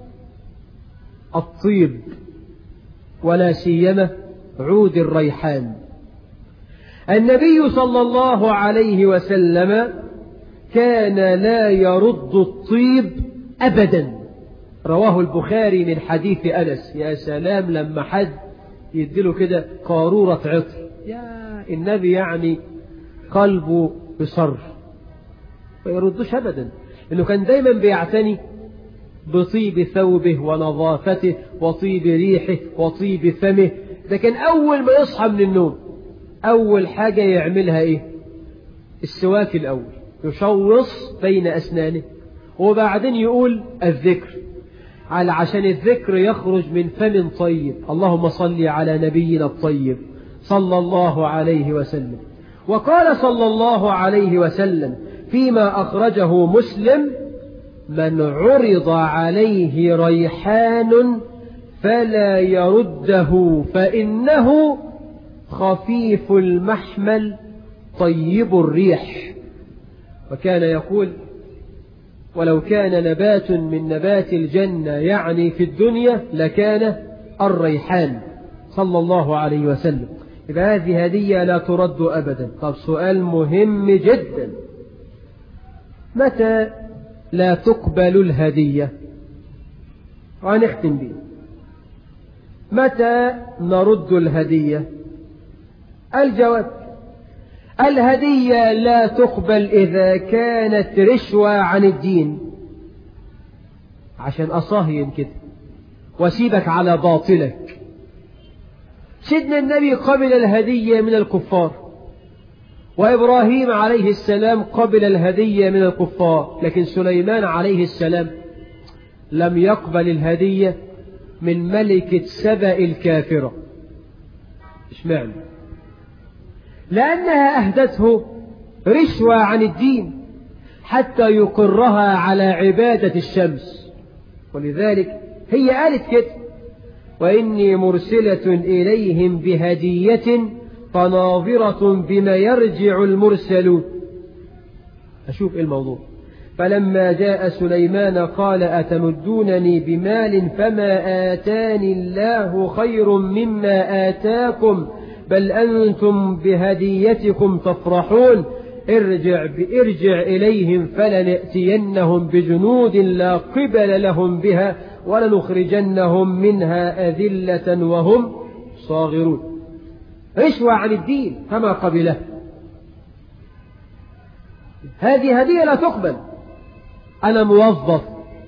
Speaker 1: الطيب ولا سيما عود الريحان النبي صلى الله عليه وسلم كان لا يرد الطيب أبدا رواه البخاري من حديث أنس يا سلام لما حد يديله كده قارورة عطر يا النبي يعني قلبه بصر ما يردوش أبدا إنه كان دايما بيعتني بطيب ثوبه ونظافته وطيب ريحه وطيب فمه ده كان أول ما يصحى من النوم أول حاجة يعملها إيه السواك الأول يشوص بين أسنانه وبعدين يقول الذكر على عشان الذكر يخرج من فم طيب اللهم صل على نبينا الطيب صلى الله عليه وسلم وقال صلى الله عليه وسلم فيما أخرجه مسلم من عرض عليه ريحان فلا يرده فإنه خفيف المحمل طيب الريح وكان يقول ولو كان نبات من نبات الجنة يعني في الدنيا لكان الريحان صلى الله عليه وسلم إذا هذه هدية لا ترد أبدا طب سؤال مهم جدا متى لا تقبل الهدية ونختم به متى نرد الهدية الجواب الهدية لا تقبل إذا كانت رشوة عن الدين عشان أصهين كده وسيبك على باطلك سيدنا النبي قبل الهدية من الكفار وإبراهيم عليه السلام قبل الهدية من الكفار لكن سليمان عليه السلام لم يقبل الهدية من ملكة سبأ الكافرة اشمعنى لأنها أهدته رشوة عن الدين حتى يقرها على عبادة الشمس ولذلك هي قالت كده وإني مرسلة إليهم بهدية فناظرة بما يرجع المرسلون أشوف إيه الموضوع فلما جاء سليمان قال أتمدونني بمال فما آتاني الله خير مما آتاكم بل أنتم بهديتكم تفرحون ارجع ارجع إليهم فلنأتينهم بجنود لا قبل لهم بها ولنخرجنهم منها أذلة وهم صاغرون رشوة عن الدين فما قبله هذه هدية لا تقبل أنا موظف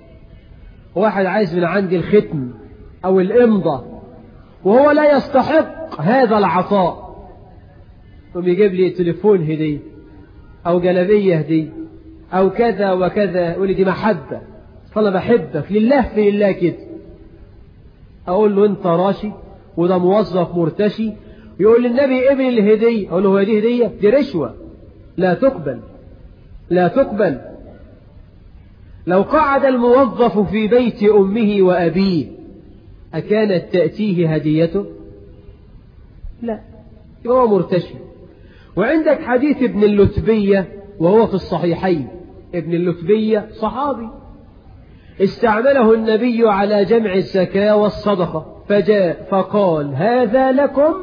Speaker 1: واحد عايز من عندي الختم أو الإمضة وهو لا يستحق هذا العطاء ثم يجيب لي تليفون هدية أو جلبية هدية أو كذا وكذا يقول لي دي محبة فأنا بحبك لله في لله كده أقول له أنت راشي وده موظف مرتشي يقول لي النبي ابن الهدية أقول له هو دي هدية دي رشوة لا تقبل لا تقبل لو قعد الموظف في بيت أمه وأبيه أكانت تأتيه هديته لا يبقى هو مرتشي وعندك حديث ابن اللتبية وهو في الصحيحين ابن اللتبية صحابي استعمله النبي على جمع الزكاة والصدقة فجاء فقال هذا لكم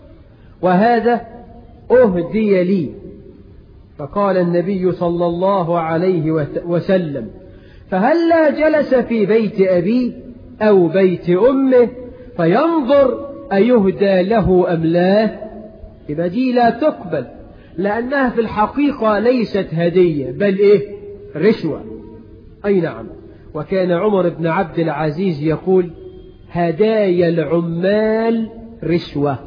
Speaker 1: وهذا أهدي لي فقال النبي صلى الله عليه وسلم فهلا جلس في بيت أبيه أو بيت أمه فينظر أيهدى له أم لا يبقى دي لا تقبل لأنها في الحقيقة ليست هدية بل إيه رشوة أي نعم وكان عمر بن عبد العزيز يقول هدايا العمال رشوة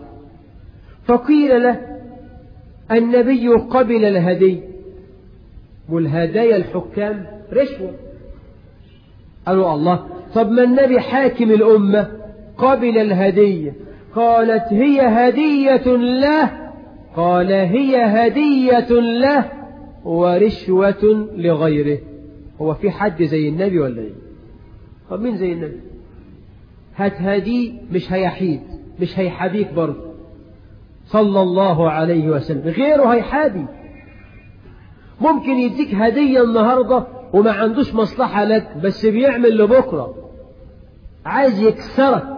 Speaker 1: فقيل له النبي قبل الهدي والهدايا الحكام رشوة قالوا الله طب ما النبي حاكم الأمة قبل الهدية قالت هي هدية له قال هي هدية له ورشوة لغيره هو في حد زي النبي ولا ايه طب مين زي النبي هتهدي مش هيحيد مش هيحابيك برضه صلى الله عليه وسلم غيره هيحابي ممكن يديك هدية النهاردة وما عندوش مصلحة لك بس بيعمل لبكرة عايز يكسرك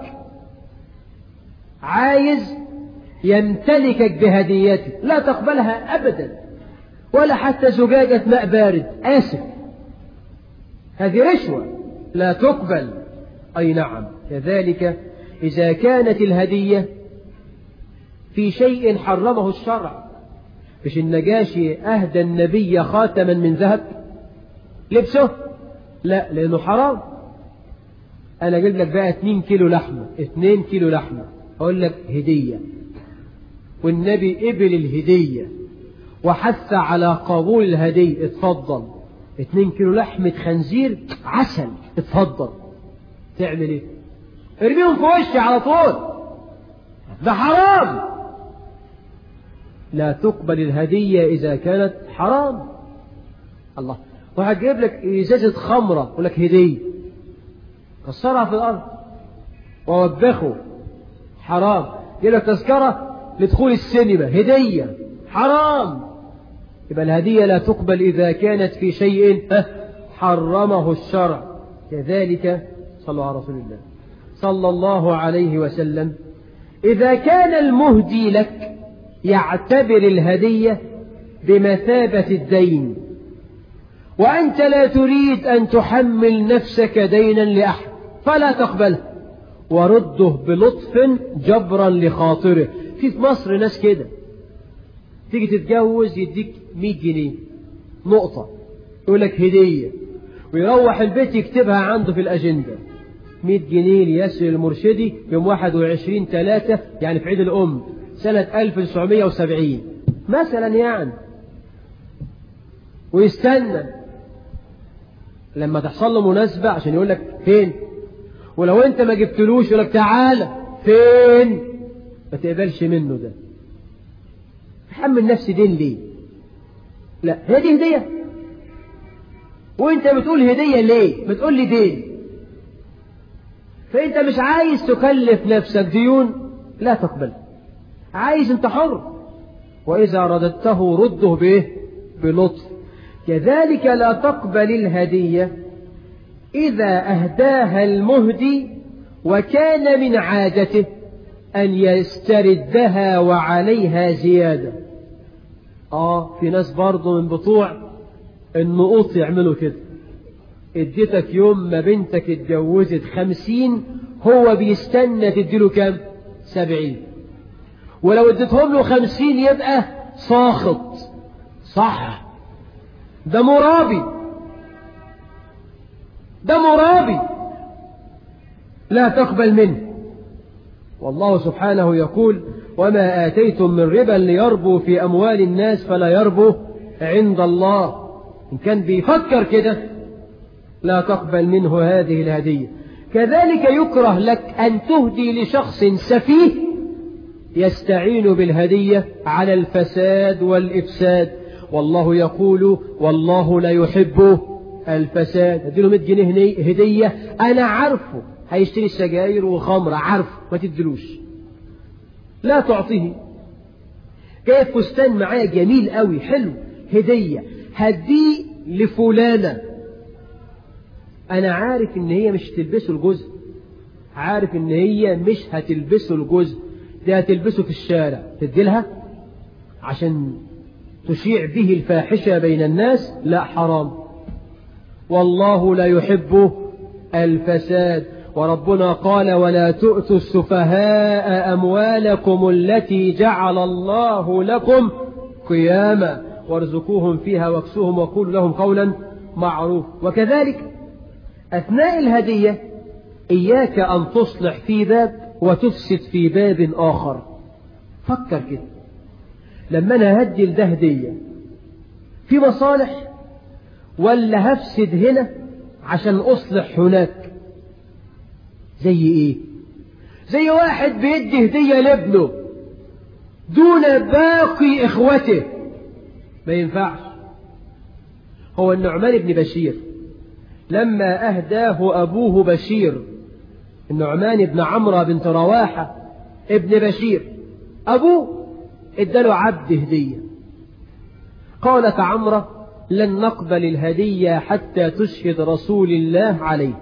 Speaker 1: عايز يمتلكك بهديته لا تقبلها أبدا ولا حتى زجاجة ماء بارد آسف هذه رشوة لا تقبل أي نعم كذلك إذا كانت الهدية في شيء حرمه الشرع مش النجاشي أهدى النبي خاتما من ذهب لبسه لا لأنه حرام أنا أجيب لك بقى 2 كيلو لحمة 2 كيلو لحمة أقول لك هدية والنبي قبل الهدية وحث على قبول الهدية اتفضل 2 كيلو لحمة خنزير عسل اتفضل تعمل ايه ارميهم في وشي على طول ده حرام لا تقبل الهدية إذا كانت حرام الله واحد جايب لك إزازة خمرة يقول لك هدية كسرها في الأرض ووبخه حرام يجيب لك تذكرة لدخول السينما هدية حرام يبقى الهدية لا تقبل إذا كانت في شيء حرمه الشرع كذلك صلى على رسول الله صلى الله عليه وسلم إذا كان المهدي لك يعتبر الهدية بمثابة الدين وأنت لا تريد أن تحمل نفسك دينا لأحد فلا تقبله ورده بلطف جبرا لخاطره في في مصر ناس كده تيجي تتجوز يديك 100 جنيه نقطة يقول لك هدية ويروح البيت يكتبها عنده في الأجندة 100 جنيه لياسر المرشدي يوم 21 3 يعني في عيد الأم سنة 1970 مثلا يعني ويستنى لما تحصل له مناسبة عشان يقول لك فين ولو انت ما جبتلوش يقول لك تعالى فين ما تقبلش منه ده تحمل نفسي دين ليه لا هي دي هدية وانت بتقول هدية ليه بتقول لي دين فانت مش عايز تكلف نفسك ديون لا تقبل عايز انت حر واذا رددته رده بايه بلطف كذلك لا تقبل الهدية إذا أهداها المهدي وكان من عادته أن يستردها وعليها زيادة آه في ناس برضه من بتوع النقوط يعملوا كده اديتك يوم ما بنتك اتجوزت خمسين هو بيستنى تديله كام سبعين ولو اديتهم له خمسين يبقى ساخط صح ده مرابي ده مرابي لا تقبل منه والله سبحانه يقول وما آتيتم من ربا ليربو في أموال الناس فلا يربو عند الله إن كان بيفكر كده لا تقبل منه هذه الهدية كذلك يكره لك أن تهدي لشخص سفيه يستعين بالهدية على الفساد والإفساد والله يقول والله لا يحب الفساد اديله 100 جنيه هدية أنا عارفه هيشتري سجاير وخمر عارفه ما تدلوش لا تعطيه جايب فستان معايا جميل قوي حلو هدية هديه لفلانة أنا عارف إن هي مش تلبسه الجزء عارف إن هي مش هتلبسه الجزء دي هتلبسه في الشارع تديلها عشان تشيع به الفاحشة بين الناس لا حرام والله لا يحب الفساد وربنا قال ولا تؤتوا السفهاء أموالكم التي جعل الله لكم قياما وارزقوهم فيها واكسوهم وقولوا لهم قولا معروف وكذلك أثناء الهدية إياك أن تصلح في باب وتفسد في باب آخر فكر كده لما أنا هدي لده هدية في مصالح ولا هفسد هنا عشان أصلح هناك زي إيه زي واحد بيدي هدية لابنه دون باقي إخوته ما ينفعش هو النعمان بن بشير لما أهداه أبوه بشير النعمان بن عمرو بنت رواحة ابن بشير أبوه اداله عبد هدية قالت عمرة لن نقبل الهدية حتى تشهد رسول الله عليه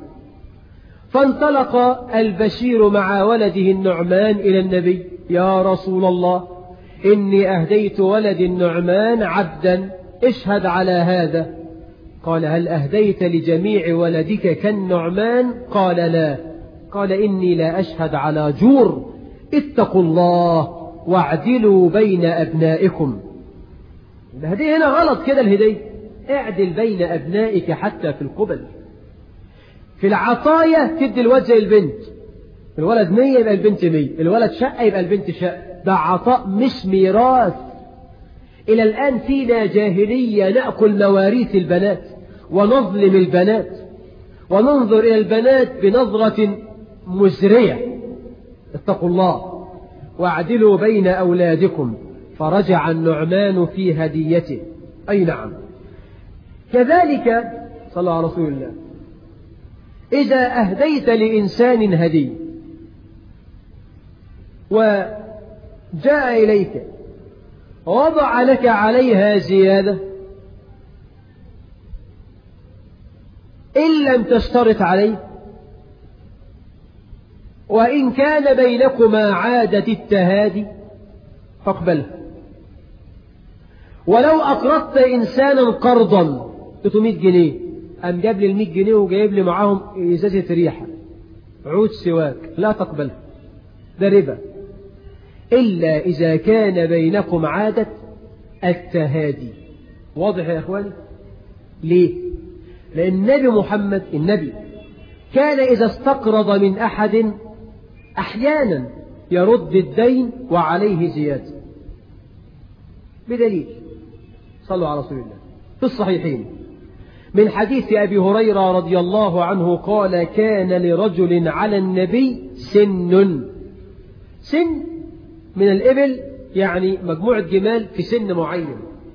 Speaker 1: فانطلق البشير مع ولده النعمان إلى النبي يا رسول الله إني أهديت ولد النعمان عبدا اشهد على هذا قال هل أهديت لجميع ولدك كالنعمان قال لا قال إني لا أشهد على جور اتقوا الله واعدلوا بين أبنائكم الهدية هنا غلط كده الهدية اعدل بين أبنائك حتى في القبل في العطايا تدي الواد زي البنت الولد مية يبقى البنت مية الولد شقة يبقى البنت شقة ده عطاء مش ميراث إلى الآن فينا جاهلية نأكل مواريث البنات ونظلم البنات وننظر إلى البنات بنظرة مزرية اتقوا الله واعدلوا بين أولادكم فرجع النعمان في هديته أي نعم كذلك صلى على رسول الله إذا أهديت لإنسان هدي وجاء إليك وضع لك عليها زيادة إن لم تشترط عليه وإن كان بينكما عادة التهادي فاقبله ولو أقرضت إنسانا قرضا 300 جنيه أم جاب لي ال 100 جنيه وجايب لي معاهم إزازة ريحة عود سواك لا تقبله ده ربا إلا إذا كان بينكم عادة التهادي واضح يا أخواني ليه لأن النبي محمد النبي كان إذا استقرض من أحد أحيانا يرد الدين وعليه زيادة بدليل صلوا على رسول الله في الصحيحين من حديث أبي هريرة رضي الله عنه قال كان لرجل على النبي سن سن من الإبل يعني مجموعة جمال في سن معين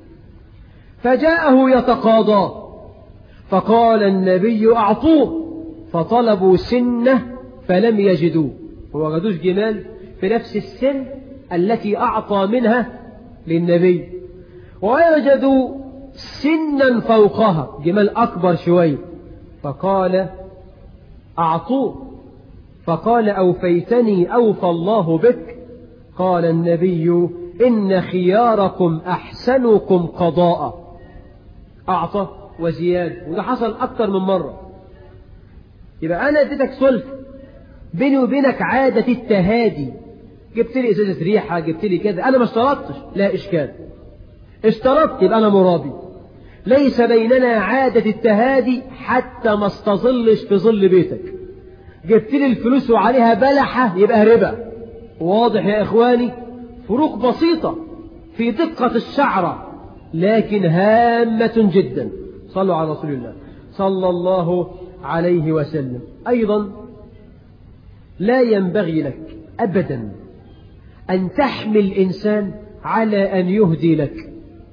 Speaker 1: فجاءه يتقاضى فقال النبي أعطوه فطلبوا سنه فلم يجدوه ووجدوش جمال في نفس السن التي أعطى منها للنبي ووجدوا سنا فوقها جمال أكبر شوي فقال أعطوه فقال أوفيتني أوفى الله بك قال النبي إن خياركم أحسنكم قضاء أعطى وزيادة وده حصل أكتر من مرة يبقى أنا اديتك سلف بيني وبينك عادة التهادي جبت لي إزازة ريحة جبت لي كذا أنا ما اشترطتش لا إشكال اشترطت يبقى أنا مرابي ليس بيننا عادة التهادي حتى ما استظلش في ظل بيتك جبت لي الفلوس وعليها بلحة يبقى ربا واضح يا إخواني فروق بسيطة في دقة الشعرة لكن هامة جدا صلوا على رسول الله صلى الله عليه وسلم أيضا لا ينبغي لك أبدا أن تحمل إنسان على أن يهدي لك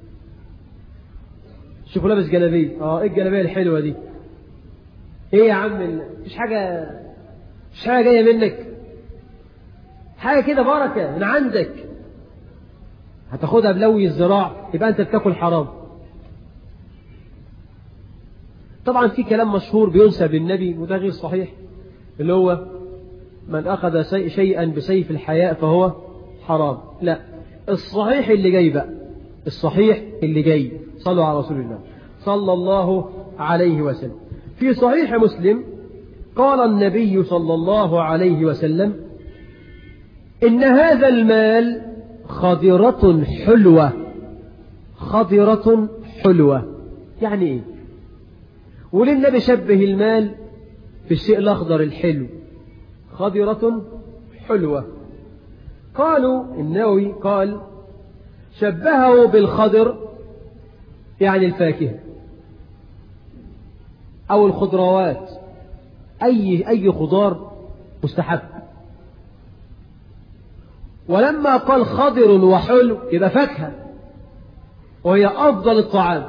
Speaker 1: شوفوا لابس جلابية اه ايه الجلابية الحلوة دي ايه يا عم مش حاجة مش حاجة جاية منك حاجة كده بركة من عندك هتاخدها بلوي الزراع يبقى انت بتاكل حرام طبعا في كلام مشهور بينسب للنبي وده غير صحيح اللي هو من أخذ شيئا بسيف الحياء فهو حرام لا الصحيح اللي جاي بقى الصحيح اللي جاي صلوا على رسول الله صلى الله عليه وسلم في صحيح مسلم قال النبي صلى الله عليه وسلم إن هذا المال خضرة حلوة خضرة حلوة يعني إيه وللنبي شبه المال بالشيء الأخضر الحلو خضرة حلوة قالوا النووي قال شبهه بالخضر يعني الفاكهة أو الخضروات أي أي خضار مستحب ولما قال خضر وحلو يبقى فاكهة وهي أفضل الطعام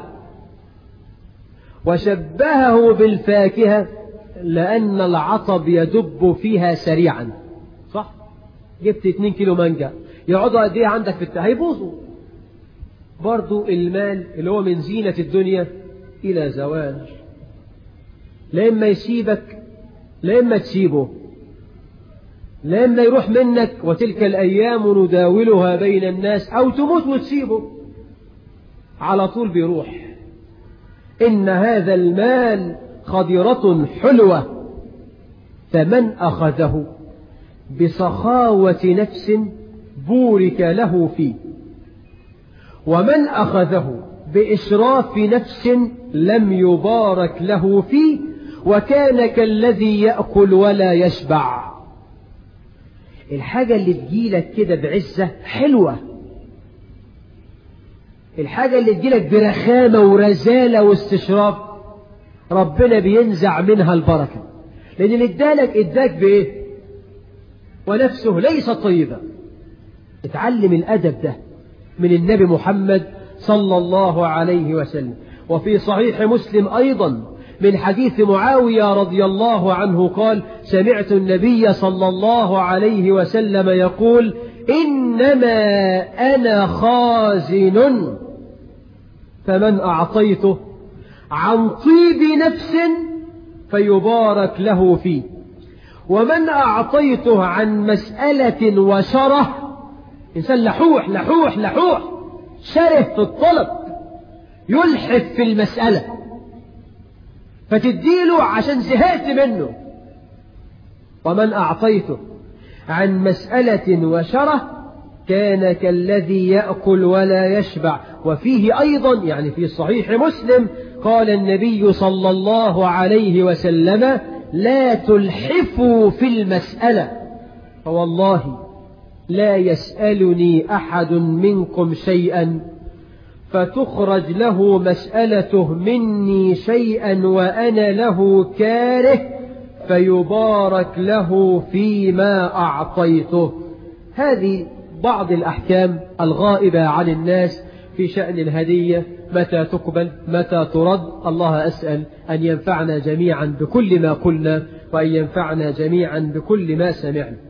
Speaker 1: وشبهه بالفاكهة لأن العطب يدب فيها سريعا صح جبت 2 كيلو مانجا يقعدوا قد ايه عندك في الت... هيبوظوا برضو المال اللي هو من زينة الدنيا إلى زوال لا إما يسيبك لا إما تسيبه لا إما يروح منك وتلك الأيام نداولها بين الناس أو تموت وتسيبه على طول بيروح إن هذا المال خضرة حلوة فمن أخذه بسخاوة نفس بورك له فيه ومن أخذه بإشراف نفس لم يبارك له فيه
Speaker 2: وكان كالذي يأكل ولا يشبع الحاجة اللي تجيلك كده بعزة حلوة الحاجة اللي تجيلك برخامة ورزالة واستشراف ربنا بينزع منها البركة لأن اللي ادالك اداك بإيه ونفسه ليست طيبة اتعلم الأدب ده من النبي محمد صلى الله عليه وسلم وفي صحيح مسلم أيضا من حديث معاوية رضي الله عنه قال سمعت النبي صلى الله عليه وسلم يقول إنما أنا خازن فمن أعطيته عن طيب نفس فيبارك له فيه ومن أعطيته عن مسألة وشره إنسان لحوح لحوح لحوح شره في الطلب يلحف في المسألة فتديله عشان زهقت منه ومن أعطيته عن مسألة وشره كان كالذي يأكل ولا يشبع وفيه أيضا يعني في صحيح مسلم قال النبي صلى الله عليه وسلم لا تلحفوا في المسألة فوالله لا يسألني أحد منكم شيئا فتخرج له مسألته مني شيئا وأنا له كاره فيبارك له فيما أعطيته هذه بعض الأحكام الغائبة عن الناس في شأن الهدية متى تقبل متى ترد الله أسأل أن ينفعنا جميعا بكل ما قلنا وأن ينفعنا جميعا بكل ما سمعنا